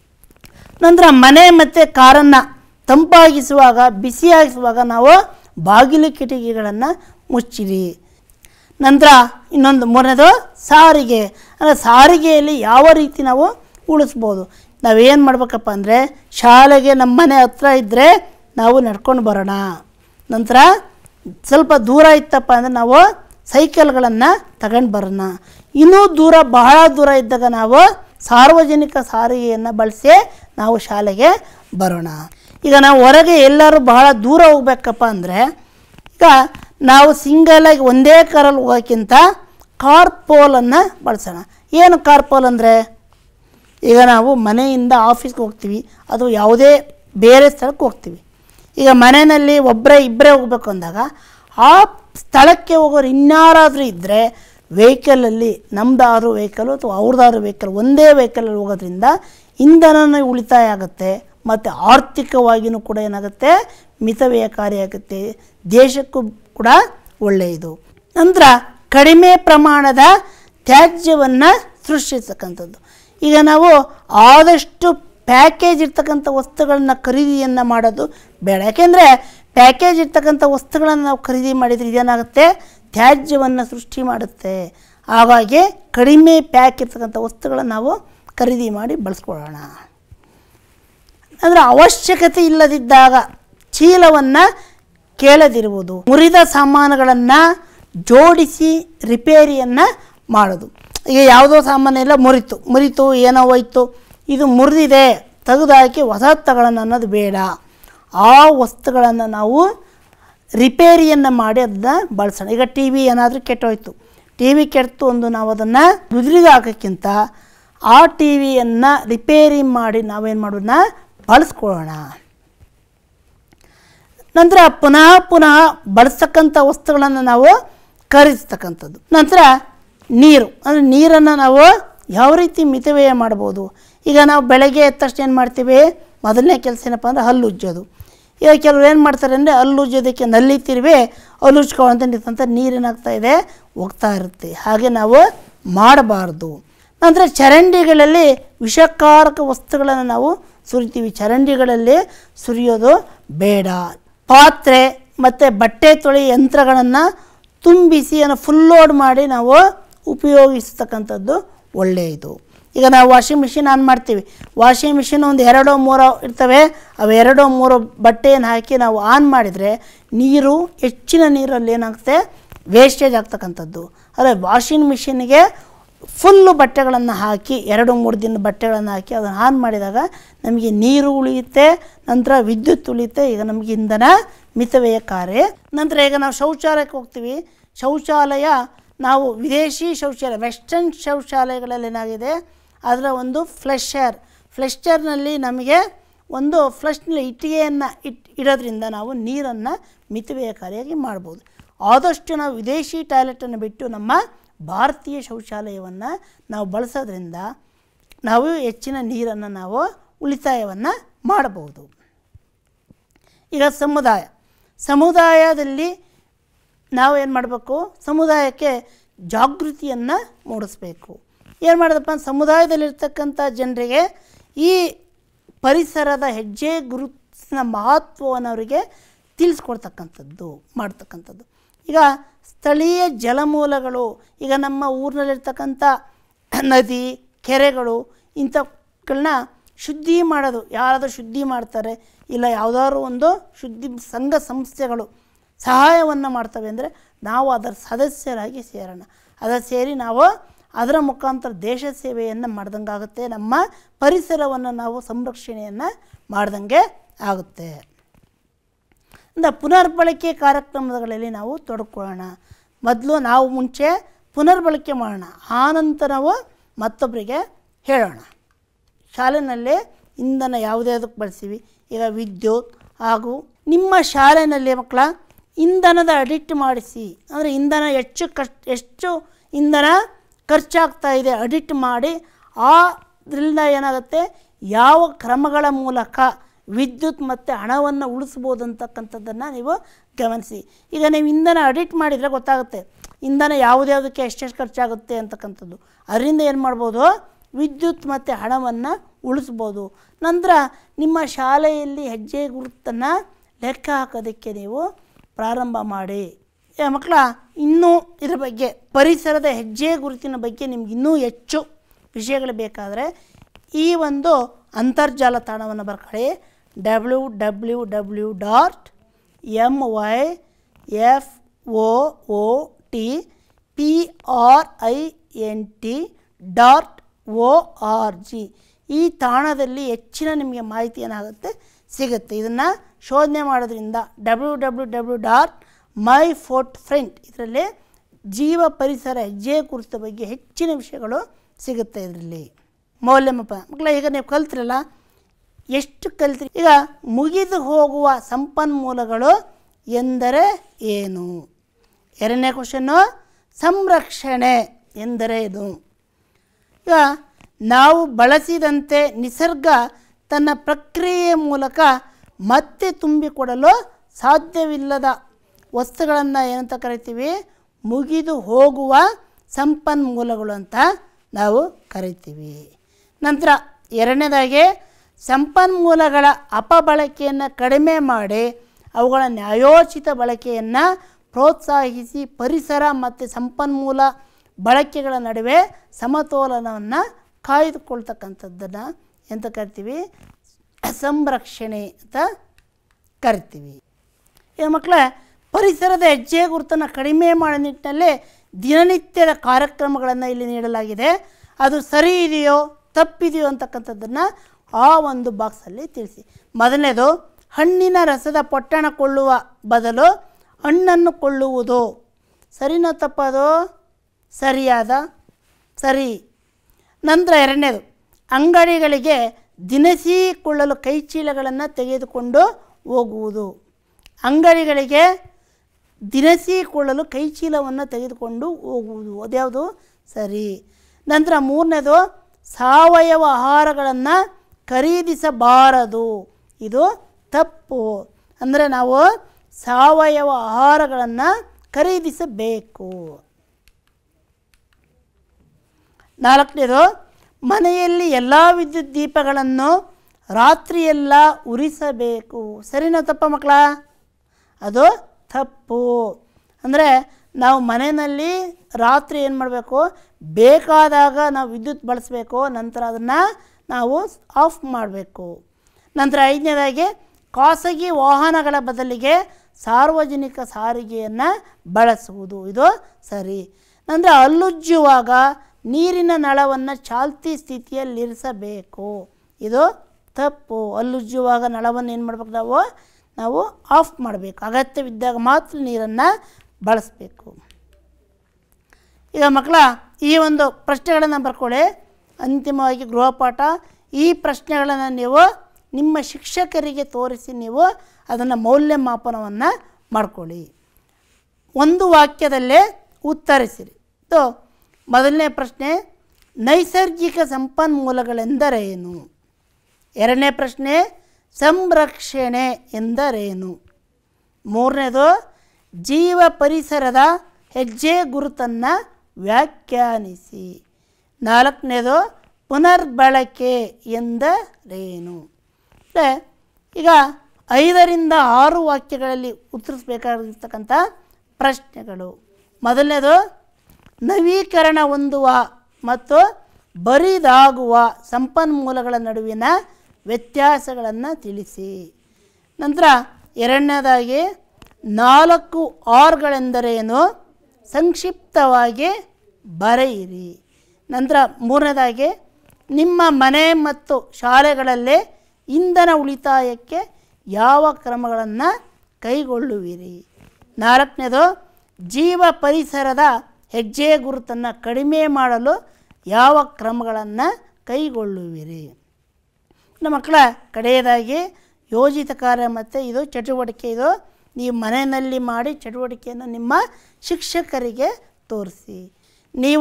ನಂತರ ಮನೆ ಮತ್ತು ಕಾರನ್ನು ತಂಪಾಗಿಸುವಾಗ ಬಿಸಿಯಾಗಿಸುವಾಗ ನಾವು ಬಾಗಿಲು ಕಿಟಕಿಗಳನ್ನು ಮುಚ್ಚಿರಿ ನಂತರ ಇನ್ನೊಂದು ಮೂರನೇದು ಸಾರಿಗೆ ಅಂದರೆ ಸಾರಿಗೆಯಲ್ಲಿ ಯಾವ ರೀತಿ ನಾವು ಉಳಿಸ್ಬೋದು ನಾವೇನು ಮಾಡ್ಬೇಕಪ್ಪ ಅಂದರೆ ಶಾಲೆಗೆ ನಮ್ಮ ಮನೆ ಹತ್ರ ಇದ್ದರೆ ನಾವು ನಡ್ಕೊಂಡು ಬರೋಣ ನಂತರ ಸ್ವಲ್ಪ ದೂರ ಇತ್ತಪ್ಪ ಅಂದರೆ ನಾವು ಸೈಕಲ್ಗಳನ್ನು ತಗೊಂಡು ಬರೋಣ ಇನ್ನೂ ದೂರ ಬಹಳ ದೂರ ಇದ್ದಾಗ ನಾವು ಸಾರ್ವಜನಿಕ ಸಾರಿಗೆಯನ್ನು ಬಳಸಿ ನಾವು ಶಾಲೆಗೆ ಬರೋಣ ಈಗ ನಾವು ಹೊರಗೆ ಎಲ್ಲರೂ ಬಹಳ ದೂರ ಹೋಗ್ಬೇಕಪ್ಪ ಅಂದರೆ ಈಗ ನಾವು ಸಿಂಗಲಾಗಿ ಒಂದೇ ಕಾರಲ್ಲಿ ಹೋಗೋಕ್ಕಿಂತ ಕಾರ್ ಪೋಲನ್ನು ಬಳಸೋಣ ಏನು ಕಾರ್ ಪೋಲ್ ಅಂದರೆ ಈಗ ನಾವು ಮನೆಯಿಂದ ಆಫೀಸ್ಗೆ ಹೋಗ್ತೀವಿ ಅದು ಯಾವುದೇ ಬೇರೆ ಸ್ಥಳಕ್ಕೆ ಹೋಗ್ತೀವಿ ಈಗ ಮನೆಯಲ್ಲಿ ಒಬ್ಬರೇ ಇಬ್ಬರೇ ಹೋಗ್ಬೇಕು ಅಂದಾಗ ಆ ಸ್ಥಳಕ್ಕೆ ಹೋಗೋರು ಇನ್ಯಾರಾದರೂ ಇದ್ದರೆ ವೆಹಿಕಲಲ್ಲಿ ನಮ್ಮದಾದ್ರು ವೆಹಿಕಲು ಅಥವಾ ಅವ್ರದ್ದಾದ್ರು ವೆಹಿಕಲ್ ಒಂದೇ ವೆಹಿಕಲಲ್ಲಿ ಹೋಗೋದ್ರಿಂದ ಇಂಧನನೂ ಉಳಿತಾಯ ಆಗುತ್ತೆ ಮತ್ತು ಆರ್ಥಿಕವಾಗಿಯೂ ಕೂಡ ಏನಾಗುತ್ತೆ ಮಿತವ್ಯಯಕಾರಿಯಾಗುತ್ತೆ ದೇಶಕ್ಕೂ ಕೂಡ ಒಳ್ಳೆಯದು ನಂತರ ಕಡಿಮೆ ಪ್ರಮಾಣದ ತ್ಯಾಜ್ಯವನ್ನು ಸೃಷ್ಟಿಸ್ತಕ್ಕಂಥದ್ದು ಈಗ ನಾವು ಆದಷ್ಟು ಪ್ಯಾಕೇಜ್ ಇರ್ತಕ್ಕಂಥ ವಸ್ತುಗಳನ್ನ ಖರೀದಿಯನ್ನು ಮಾಡೋದು ಬೇಡ ಯಾಕೆಂದರೆ ಪ್ಯಾಕೇಜ್ ಇರ್ತಕ್ಕಂಥ ವಸ್ತುಗಳನ್ನು ನಾವು ಖರೀದಿ ಮಾಡಿದರೆ ಇದೇನಾಗುತ್ತೆ ತ್ಯಾಜ್ಯವನ್ನು ಸೃಷ್ಟಿ ಮಾಡುತ್ತೆ ಹಾಗಾಗಿ ಕಡಿಮೆ ಪ್ಯಾಕ್ ಇರ್ತಕ್ಕಂಥ ವಸ್ತುಗಳನ್ನು ನಾವು ಖರೀದಿ ಮಾಡಿ ಬಳಸ್ಕೊಳ್ಳೋಣ ಅಂದರೆ ಅವಶ್ಯಕತೆ ಇಲ್ಲದಿದ್ದಾಗ ಚೀಲವನ್ನು ಕೇಳದಿರುವುದು ಮುರಿದ ಸಾಮಾನುಗಳನ್ನು ಜೋಡಿಸಿ ರಿಪೇರಿಯನ್ನು ಮಾಡೋದು ಈಗ ಯಾವುದೋ ಸಾಮಾನೆಲ್ಲ ಮುರಿತು ಮುರಿತು ಏನೋ ಹೋಯ್ತು ಇದು ಮುರಿದಿದೆ ತೆಗೆದಾಕಿ ಹೊಸ ತಗೊಳ್ಳೋಣ ಅನ್ನೋದು ಬೇಡ ಆ ವಸ್ತುಗಳನ್ನು ನಾವು ರಿಪೇರಿಯನ್ನು ಮಾಡಿ ಅದನ್ನ ಬಳಸೋಣ ಈಗ ಟಿ ವಿ ಏನಾದರೂ ಕೆಟ್ಟೋಯ್ತು ಟಿ ವಿ ಕೆಡ್ತು ಒಂದು ನಾವು ಅದನ್ನು ದುದ್ರಿಗೆ ಹಾಕೋಕ್ಕಿಂತ ಆ ಟಿ ವಿಯನ್ನು ರಿಪೇರಿ ಮಾಡಿ ನಾವೇನು ಮಾಡೋಣ ಬಳಸ್ಕೊಳ್ಳೋಣ ನಂತರ ಪುನಃ ಪುನಃ ಬಳಸ್ತಕ್ಕಂಥ ವಸ್ತುಗಳನ್ನು ನಾವು ಖರೀದಿಸ್ತಕ್ಕಂಥದ್ದು ನಂತರ ನೀರು ಅಂದರೆ ನೀರನ್ನು ನಾವು ಯಾವ ರೀತಿ ಮಿತವ್ಯಯ ಮಾಡ್ಬೋದು ಈಗ ನಾವು ಬೆಳಗ್ಗೆ ಎದ್ದ ತಕ್ಷಣ ಏನು ಮಾಡ್ತೀವಿ ಮೊದಲನೇ ಕೆಲಸ ಏನಪ್ಪ ಅಂದರೆ ಹಲ್ಲು ಉಜ್ಜೋದು ಈಗ ಕೆಲವ್ರು ಏನು ಮಾಡ್ತಾರೆ ಅಂದರೆ ಹಲ್ಲು ಉಜ್ಜೋದಕ್ಕೆ ನಲ್ಲಿ ತಿರುವಿ ಹಲ್ಲು ಉಜ್ಕೊಳ್ಳೋಂಥ ನಿಂತಂಥ ನೀರೇನಾಗ್ತಾ ಇದೆ ಹೋಗ್ತಾ ಇರುತ್ತೆ ಹಾಗೆ ನಾವು ಮಾಡಬಾರ್ದು ನಂತರ ಚರಂಡಿಗಳಲ್ಲಿ ವಿಷಕಾರಕ ವಸ್ತುಗಳನ್ನು ನಾವು ಸುರಿತೀವಿ ಚರಂಡಿಗಳಲ್ಲಿ ಸುರಿಯೋದು ಬೇಡ ಪಾತ್ರೆ ಮತ್ತು ಬಟ್ಟೆ ತೊಳಿ ಯಂತ್ರಗಳನ್ನು ತುಂಬಿಸಿ ಅದನ್ನು ಫುಲ್ ಲೋಡ್ ಮಾಡಿ ನಾವು ಉಪಯೋಗಿಸ್ತಕ್ಕಂಥದ್ದು ಒಳ್ಳೆಯದು ಈಗ ನಾವು ವಾಷಿಂಗ್ ಮಿಷಿನ್ ಆನ್ ಮಾಡ್ತೀವಿ ವಾಷಿಂಗ್ ಮಿಷಿನ್ ಒಂದು ಎರಡೋ ಮೂರೋ ಇರ್ತವೆ ಅವು ಎರಡೋ ಮೂರೋ ಬಟ್ಟೆಯನ್ನು ಹಾಕಿ ನಾವು ಆನ್ ಮಾಡಿದರೆ ನೀರು ಹೆಚ್ಚಿನ ನೀರಲ್ಲಿ ಏನಾಗುತ್ತೆ ವೇಸ್ಟೇಜ್ ಆಗ್ತಕ್ಕಂಥದ್ದು ಅದೇ ವಾಷಿಂಗ್ ಮಿಷಿನ್ಗೆ ಫುಲ್ಲು ಬಟ್ಟೆಗಳನ್ನು ಹಾಕಿ ಎರಡು ಮೂರು ದಿನ ಬಟ್ಟೆಗಳನ್ನು ಹಾಕಿ ಅದನ್ನು ಆನ್ ಮಾಡಿದಾಗ ನಮಗೆ ನೀರು ಉಳಿಯುತ್ತೆ ನಂತರ ವಿದ್ಯುತ್ ಉಳಿಯುತ್ತೆ ಈಗ ನಮಗೆ ಇಂಧನ ಮಿತವ್ಯಯಕಾರಿ ನಂತರ ಈಗ ನಾವು ಶೌಚಾಲಯಕ್ಕೆ ಹೋಗ್ತೀವಿ ಶೌಚಾಲಯ ನಾವು ವಿದೇಶಿ ಶೌಚಾಲಯ ವೆಸ್ಟರ್ನ್ ಶೌಚಾಲಯಗಳಲ್ಲಿ ಏನಾಗಿದೆ ಅದರ ಒಂದು ಫ್ಲೆಶರ್ ಫ್ಲೆಶರ್ನಲ್ಲಿ ನಮಗೆ ಒಂದು ಫ್ಲಶ್ನಲ್ಲಿ ಇಟ್ಟಿಗೆಯನ್ನು ಇಟ್ ಇಡೋದ್ರಿಂದ ನಾವು ನೀರನ್ನು ಮಿತವ್ಯಯಕಾರಿಯಾಗಿ ಮಾಡ್ಬೋದು ಆದಷ್ಟು ನಾವು ವಿದೇಶಿ ಟಾಯ್ಲೆಟನ್ನು ಬಿಟ್ಟು ನಮ್ಮ ಭಾರತೀಯ ಶೌಚಾಲಯವನ್ನು ನಾವು ಬಳಸೋದ್ರಿಂದ ನಾವು ಹೆಚ್ಚಿನ ನೀರನ್ನು ನಾವು ಉಳಿತಾಯವನ್ನು ಮಾಡಬಹುದು ಈಗ ಸಮುದಾಯ ಸಮುದಾಯದಲ್ಲಿ ನಾವು ಏನು ಮಾಡಬೇಕು ಸಮುದಾಯಕ್ಕೆ ಜಾಗೃತಿಯನ್ನು ಮೂಡಿಸ್ಬೇಕು ಏನು ಮಾಡೋದಪ್ಪ ಅಂದ್ರೆ ಸಮುದಾಯದಲ್ಲಿರ್ತಕ್ಕಂಥ ಜನರಿಗೆ ಈ ಪರಿಸರದ ಹೆಜ್ಜೆ ಗುರುತಿನ ಮಹತ್ವವನ್ನು ಅವರಿಗೆ ತಿಳಿಸ್ಕೊಡ್ತಕ್ಕಂಥದ್ದು ಮಾಡ್ತಕ್ಕಂಥದ್ದು ಈಗ ಸ್ಥಳೀಯ ಜಲಮೂಲಗಳು ಈಗ ನಮ್ಮ ಊರಿನಲ್ಲಿರ್ತಕ್ಕಂಥ ನದಿ ಕೆರೆಗಳು ಇಂಥವುಗಳನ್ನ ಶುದ್ಧಿ ಮಾಡೋದು ಯಾರಾದರೂ ಶುದ್ಧಿ ಮಾಡ್ತಾರೆ ಇಲ್ಲ ಯಾವುದಾದ್ರು ಒಂದು ಶುದ್ಧಿ ಸಂಘ ಸಂಸ್ಥೆಗಳು ಸಹಾಯವನ್ನು ಮಾಡ್ತವೆ ಅಂದರೆ ನಾವು ಅದರ ಸದಸ್ಯರಾಗಿ ಸೇರೋಣ ಅದರ ಸೇರಿ ನಾವು ಅದರ ಮುಖಾಂತರ ದೇಶ ಸೇವೆಯನ್ನು ಮಾಡ್ದಂಗಾಗುತ್ತೆ ನಮ್ಮ ಪರಿಸರವನ್ನು ನಾವು ಸಂರಕ್ಷಣೆಯನ್ನು ಮಾಡ್ದಂಗೆ ಆಗುತ್ತೆ ಇಂದ ಪುನರ್ಬಳಕೆ ಕಾರ್ಯಕ್ರಮಗಳಲ್ಲಿ ನಾವು ತೊಡ್ಕೊಳ್ಳೋಣ ಮೊದಲು ನಾವು ಮುಂಚೆ ಪುನರ್ಬಳಕೆ ಮಾಡೋಣ ಆನಂತರ ನಾವು ಮತ್ತೊಬ್ಬರಿಗೆ ಹೇಳೋಣ ಶಾಲೆಯಲ್ಲಿ ಇಂಧನ ಯಾವುದೇ ಅದಕ್ಕೆ ಬಳಸ್ತೀವಿ ಈಗ ವಿದ್ಯುತ್ ಹಾಗೂ ನಿಮ್ಮ ಶಾಲೆಯಲ್ಲಿ ಮಕ್ಕಳ ಇಂಧನದ ಅಡಿಟ್ ಮಾಡಿಸಿ ಅಂದರೆ ಇಂಧನ ಹೆಚ್ಚು ಕಷ್ಟ ಎಷ್ಟು ಇಂಧನ ಖರ್ಚಾಗ್ತಾ ಇದೆ ಅಡಿಟ್ ಮಾಡಿ ಆದ್ರಿಂದ ಏನಾಗುತ್ತೆ ಯಾವ ಕ್ರಮಗಳ ಮೂಲಕ ವಿದ್ಯುತ್ ಮತ್ತು ಹಣವನ್ನು ಉಳಿಸ್ಬೋದು ಅಂತಕ್ಕಂಥದ್ದನ್ನು ನೀವು ಗಮನಿಸಿ ಈಗ ನೀವು ಇಂಧನ ಅಡಿಟ್ ಮಾಡಿದರೆ ಗೊತ್ತಾಗುತ್ತೆ ಇಂಧನ ಯಾವುದ್ಯಾವುದಕ್ಕೆ ಎಷ್ಟೆಷ್ಟು ಖರ್ಚಾಗುತ್ತೆ ಅಂತಕ್ಕಂಥದ್ದು ಅದರಿಂದ ಏನು ಮಾಡ್ಬೋದು ವಿದ್ಯುತ್ ಮತ್ತು ಹಣವನ್ನು ಉಳಿಸ್ಬೋದು ನಂತರ ನಿಮ್ಮ ಶಾಲೆಯಲ್ಲಿ ಹೆಜ್ಜೆ ಗುರುತನ್ನು ಲೆಕ್ಕ ಹಾಕೋದಕ್ಕೆ ನೀವು ಪ್ರಾರಂಭ ಮಾಡಿ ಏ ಮಕ್ಕಳ ಇನ್ನೂ ಇದ್ರ ಬಗ್ಗೆ ಪರಿಸರದ ಹೆಜ್ಜೆ ಗುರುತಿನ ಬಗ್ಗೆ ನಿಮ್ಗೆ ಇನ್ನೂ ಹೆಚ್ಚು ವಿಷಯಗಳು ಬೇಕಾದರೆ ಈ ಒಂದು ಅಂತರ್ಜಾಲ ತಾಣವನ್ನು ಬರ್ಕೊಳ್ಳಿ W W W dot M Y F O O T P R I N T dot O R G ಈ ತಾಣದಲ್ಲಿ ಹೆಚ್ಚಿನ ನಿಮಗೆ ಮಾಹಿತಿ ಏನಾಗುತ್ತೆ ಸಿಗುತ್ತೆ ಇದನ್ನು ಶೋಧನೆ ಮಾಡೋದ್ರಿಂದ W W W dot my footprint ಇದರಲ್ಲಿ ಜೀವ ಪರಿಸರ ಹೆಜ್ಜೆ ಕುರಿತ ಬಗ್ಗೆ ಹೆಚ್ಚಿನ ವಿಷಯಗಳು ಸಿಗುತ್ತೆ ಇದರಲ್ಲಿ ಮೌಲ್ಯಮಾಪನ ಮಕ್ಕಳ ಈಗ ನೀವು ಕಲ್ತಿರಲ್ಲ ಎಷ್ಟು ಕಲ್ತ್ರಿ ಈಗ ಮುಗಿದು ಹೋಗುವ ಸಂಪನ್ಮೂಲಗಳು ಎಂದರೆ ಏನು ಎರಡನೇ ಕ್ವಶನ್ನು ಸಂರಕ್ಷಣೆ ಎಂದರೇನು ಈಗ ನಾವು ಬಳಸಿದಂತೆ ನಿಸರ್ಗ ತನ್ನ ಪ್ರಕ್ರಿಯೆಯ ಮೂಲಕ ಮತ್ತೆ ತುಂಬಿಕೊಡಲು ಸಾಧ್ಯವಿಲ್ಲದ ವಸ್ತುಗಳನ್ನು ಏನಂತ ಕರಿತೀವಿ ಮುಗಿದು ಹೋಗುವ ಸಂಪನ್ಮೂಲಗಳು ಅಂತ ನಾವು ಕರಿತೀವಿ ನಂತರ ಎರಡನೇದಾಗಿ ಸಂಪನ್ಮೂಲಗಳ ಅಪಬಳಕೆಯನ್ನು ಕಡಿಮೆ ಮಾಡಿ ಅವುಗಳ ನ್ಯಾಯೋಚಿತ ಬಳಕೆಯನ್ನು ಪ್ರೋತ್ಸಾಹಿಸಿ ಪರಿಸರ ಮತ್ತು ಸಂಪನ್ಮೂಲ ಬಳಕೆಗಳ ನಡುವೆ ಸಮತೋಲನವನ್ನು ಕಾಯ್ದುಕೊಳ್ತಕ್ಕಂಥದ್ದನ್ನು ಎಂತ ಕರಿತೀವಿ ಸಂರಕ್ಷಣೆ ಅಂತ ಕರಿತೀವಿ ಈಗ ಮಕ್ಕಳ ಪರಿಸರದ ಹೆಜ್ಜೆ ಗುರುತನ್ನು ಕಡಿಮೆ ಮಾಡೋ ನಿಟ್ಟಿನಲ್ಲಿ ದಿನನಿತ್ಯದ ಕಾರ್ಯಕ್ರಮಗಳನ್ನು ಇಲ್ಲಿ ನೀಡಲಾಗಿದೆ ಅದು ಸರಿ ಇದೆಯೋ ತಪ್ಪಿದೆಯೋ ಅಂತಕ್ಕಂಥದ್ದನ್ನು ಆ ಒಂದು ಬಾಕ್ಸಲ್ಲಿ ತಿಳಿಸಿ ಮೊದಲನೇದು ಹಣ್ಣಿನ ರಸದ ಪೊಟ್ಟಣ ಕೊಳ್ಳುವ ಬದಲು ಹಣ್ಣನ್ನು ಕೊಳ್ಳುವುದು ಸರಿನೋ ತಪ್ಪದು ಸರಿಯಾದ ಸರಿ ನಂತರ ಎರಡನೇದು ಅಂಗಡಿಗಳಿಗೆ ದಿನಸಿ ಕೊಳ್ಳಲು ಕೈಚೀಲಗಳನ್ನು ತೆಗೆದುಕೊಂಡು ಹೋಗುವುದು ಅಂಗಡಿಗಳಿಗೆ ದಿನಸಿ ಕೊಳ್ಳಲು ಕೈಚೀಲವನ್ನು ತೆಗೆದುಕೊಂಡು ಹೋಗುವುದು ಅದ್ಯಾವುದು ಸರಿ ನಂತರ ಮೂರನೇದು ಸಾವಯವ ಆಹಾರಗಳನ್ನು ಖರೀದಿಸಬಾರದು ಇದು ತಪ್ಪು ಅಂದರೆ ನಾವು ಸಾವಯವ ಆಹಾರಗಳನ್ನು ಖರೀದಿಸಬೇಕು ನಾಲ್ಕನೇದು ಮನೆಯಲ್ಲಿ ಎಲ್ಲ ವಿದ್ಯುತ್ ದೀಪಗಳನ್ನು ರಾತ್ರಿಯೆಲ್ಲ ಉರಿಸಬೇಕು ಸರಿನಾ ತಪ್ಪ ಮಕ್ಕಳ ಅದು ತಪ್ಪು ಅಂದರೆ ನಾವು ಮನೆಯಲ್ಲಿ ರಾತ್ರಿ ಏನು ಮಾಡಬೇಕು ಬೇಕಾದಾಗ ನಾವು ವಿದ್ಯುತ್ ಬಳಸಬೇಕು ನಂತರ ಅದನ್ನು ನಾವು ಆಫ್ ಮಾಡಬೇಕು ನಂತರ ಐದನೇದಾಗಿ ಖಾಸಗಿ ವಾಹನಗಳ ಬದಲಿಗೆ ಸಾರ್ವಜನಿಕ ಸಾರಿಗೆಯನ್ನು ಬಳಸುವುದು ಇದು ಸರಿ ನಂತರ ಹಲ್ಲುಜ್ಜುವಾಗ ನೀರಿನ ನಳವನ್ನು ಚಾಲ್ತಿ ಸ್ಥಿತಿಯಲ್ಲಿರಿಸಬೇಕು ಇದು ತಪ್ಪು ಹಲ್ಲುಜ್ಜುವಾಗ ನಳವನ್ನು ಏನು ಮಾಡಬೇಕು ನಾವು ನಾವು ಆಫ್ ಮಾಡಬೇಕು ಅಗತ್ಯವಿದ್ದಾಗ ಮಾತ್ರ ನೀರನ್ನು ಬಳಸಬೇಕು ಈಗ ಮಕ್ಕಳ ಈ ಒಂದು ಪ್ರಶ್ನೆಗಳನ್ನು ಬರ್ಕೊಳ್ಳಿ ಅಂತಿಮವಾಗಿ ಗೃಹಪಾಠ ಈ ಪ್ರಶ್ನೆಗಳನ್ನು ನೀವು ನಿಮ್ಮ ಶಿಕ್ಷಕರಿಗೆ ತೋರಿಸಿ ನೀವು ಅದನ್ನು ಮೌಲ್ಯಮಾಪನವನ್ನು ಮಾಡ್ಕೊಳ್ಳಿ ಒಂದು ವಾಕ್ಯದಲ್ಲೇ ಉತ್ತರಿಸಿರಿ ಇದು ಮೊದಲನೇ ಪ್ರಶ್ನೆ ನೈಸರ್ಗಿಕ ಸಂಪನ್ಮೂಲಗಳೆಂದರೇನು ಎರಡನೇ ಪ್ರಶ್ನೆ ಸಂರಕ್ಷಣೆ ಎಂದರೇನು ಮೂರನೇದು ಜೀವ ಪರಿಸರದ ಹೆಜ್ಜೆ ಗುರುತನ್ನು ವ್ಯಾಖ್ಯಾನಿಸಿ ನಾಲ್ಕನೇದು ಪುನರ್ಬಳಕೆ ಎಂದರೇನು ಅಂದರೆ ಈಗ ಐದರಿಂದ ಆರು ವಾಕ್ಯಗಳಲ್ಲಿ ಉತ್ತರಿಸಬೇಕಾಗಿರ್ತಕ್ಕಂಥ ಪ್ರಶ್ನೆಗಳು ಮೊದಲನೇದು ನವೀಕರಣ ಹೊಂದುವ ಮತ್ತು ಬರಿದಾಗುವ ಸಂಪನ್ಮೂಲಗಳ ನಡುವಿನ ವ್ಯತ್ಯಾಸಗಳನ್ನು ತಿಳಿಸಿ ನಂತರ ಎರಡನೇದಾಗಿ ನಾಲ್ಕು ಆರ್ಗಳೆಂದರೇನು ಸಂಕ್ಷಿಪ್ತವಾಗಿ ಬರೆಯಿರಿ ನಂತರ ಮೂರನೇದಾಗಿ ನಿಮ್ಮ ಮನೆ ಮತ್ತು ಶಾಲೆಗಳಲ್ಲಿ ಇಂಧನ ಉಳಿತಾಯಕ್ಕೆ ಯಾವ ಕ್ರಮಗಳನ್ನು ಕೈಗೊಳ್ಳುವಿರಿ ನಾಲ್ಕನೇದು ಜೀವ ಪರಿಸರದ ಹೆಜ್ಜೆ ಗುರುತನ್ನು ಕಡಿಮೆ ಮಾಡಲು ಯಾವ ಕ್ರಮಗಳನ್ನು ಕೈಗೊಳ್ಳುವಿರಿ ನಮ್ಮ ಮಕ್ಕಳ ಕಡೆಯದಾಗಿ ಯೋಜಿತ ಕಾರ್ಯ ಮತ್ತು ಇದು ಚಟುವಟಿಕೆ ಇದು ನೀವು ಮನೆಯಲ್ಲಿ ಮಾಡಿ ಚಟುವಟಿಕೆಯನ್ನು ನಿಮ್ಮ ಶಿಕ್ಷಕರಿಗೆ ತೋರಿಸಿ ನೀವು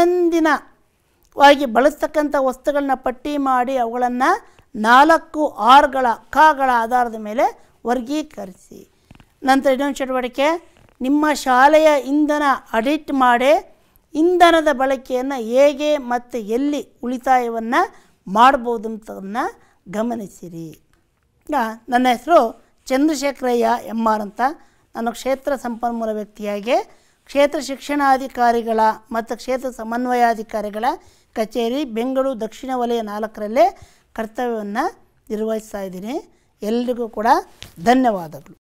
ದೈನಂದಿನವಾಗಿ ಬಳಸ್ತಕ್ಕಂಥ ವಸ್ತುಗಳನ್ನ ಪಟ್ಟಿ ಮಾಡಿ ಅವುಗಳನ್ನು ನಾಲ್ಕು ಆರ್ಗಳ ಕಾಗಳ ಆಧಾರದ ಮೇಲೆ ವರ್ಗೀಕರಿಸಿ ನಂತರ ಇನ್ನೊಂದು ಚಟುವಟಿಕೆ ನಿಮ್ಮ ಶಾಲೆಯ ಇಂಧನ ಅಡಿಟ್ ಮಾಡಿ ಇಂಧನದ ಬಳಕೆಯನ್ನು ಹೇಗೆ ಮತ್ತು ಎಲ್ಲಿ ಉಳಿತಾಯವನ್ನು ಮಾಡ್ಬೋದು ಅಂತದನ್ನು ಗಮನಿಸಿರಿ ಈಗ ನನ್ನ ಹೆಸರು ಚಂದ್ರಶೇಖರಯ್ಯ ಎಮ್ ಆರ್ ಅಂತ ನಾನು ಕ್ಷೇತ್ರ ಸಂಪನ್ಮೂಲ ವ್ಯಕ್ತಿಯಾಗಿ ಕ್ಷೇತ್ರ ಶಿಕ್ಷಣಾಧಿಕಾರಿಗಳ ಮತ್ತು ಕ್ಷೇತ್ರ ಸಮನ್ವಯಾಧಿಕಾರಿಗಳ ಕಚೇರಿ ಬೆಂಗಳೂರು ದಕ್ಷಿಣ ವಲಯ ನಾಲ್ಕರಲ್ಲೇ ಕರ್ತವ್ಯವನ್ನು ನಿರ್ವಹಿಸ್ತಾ ಇದ್ದೀನಿ ಎಲ್ರಿಗೂ ಕೂಡ ಧನ್ಯವಾದಗಳು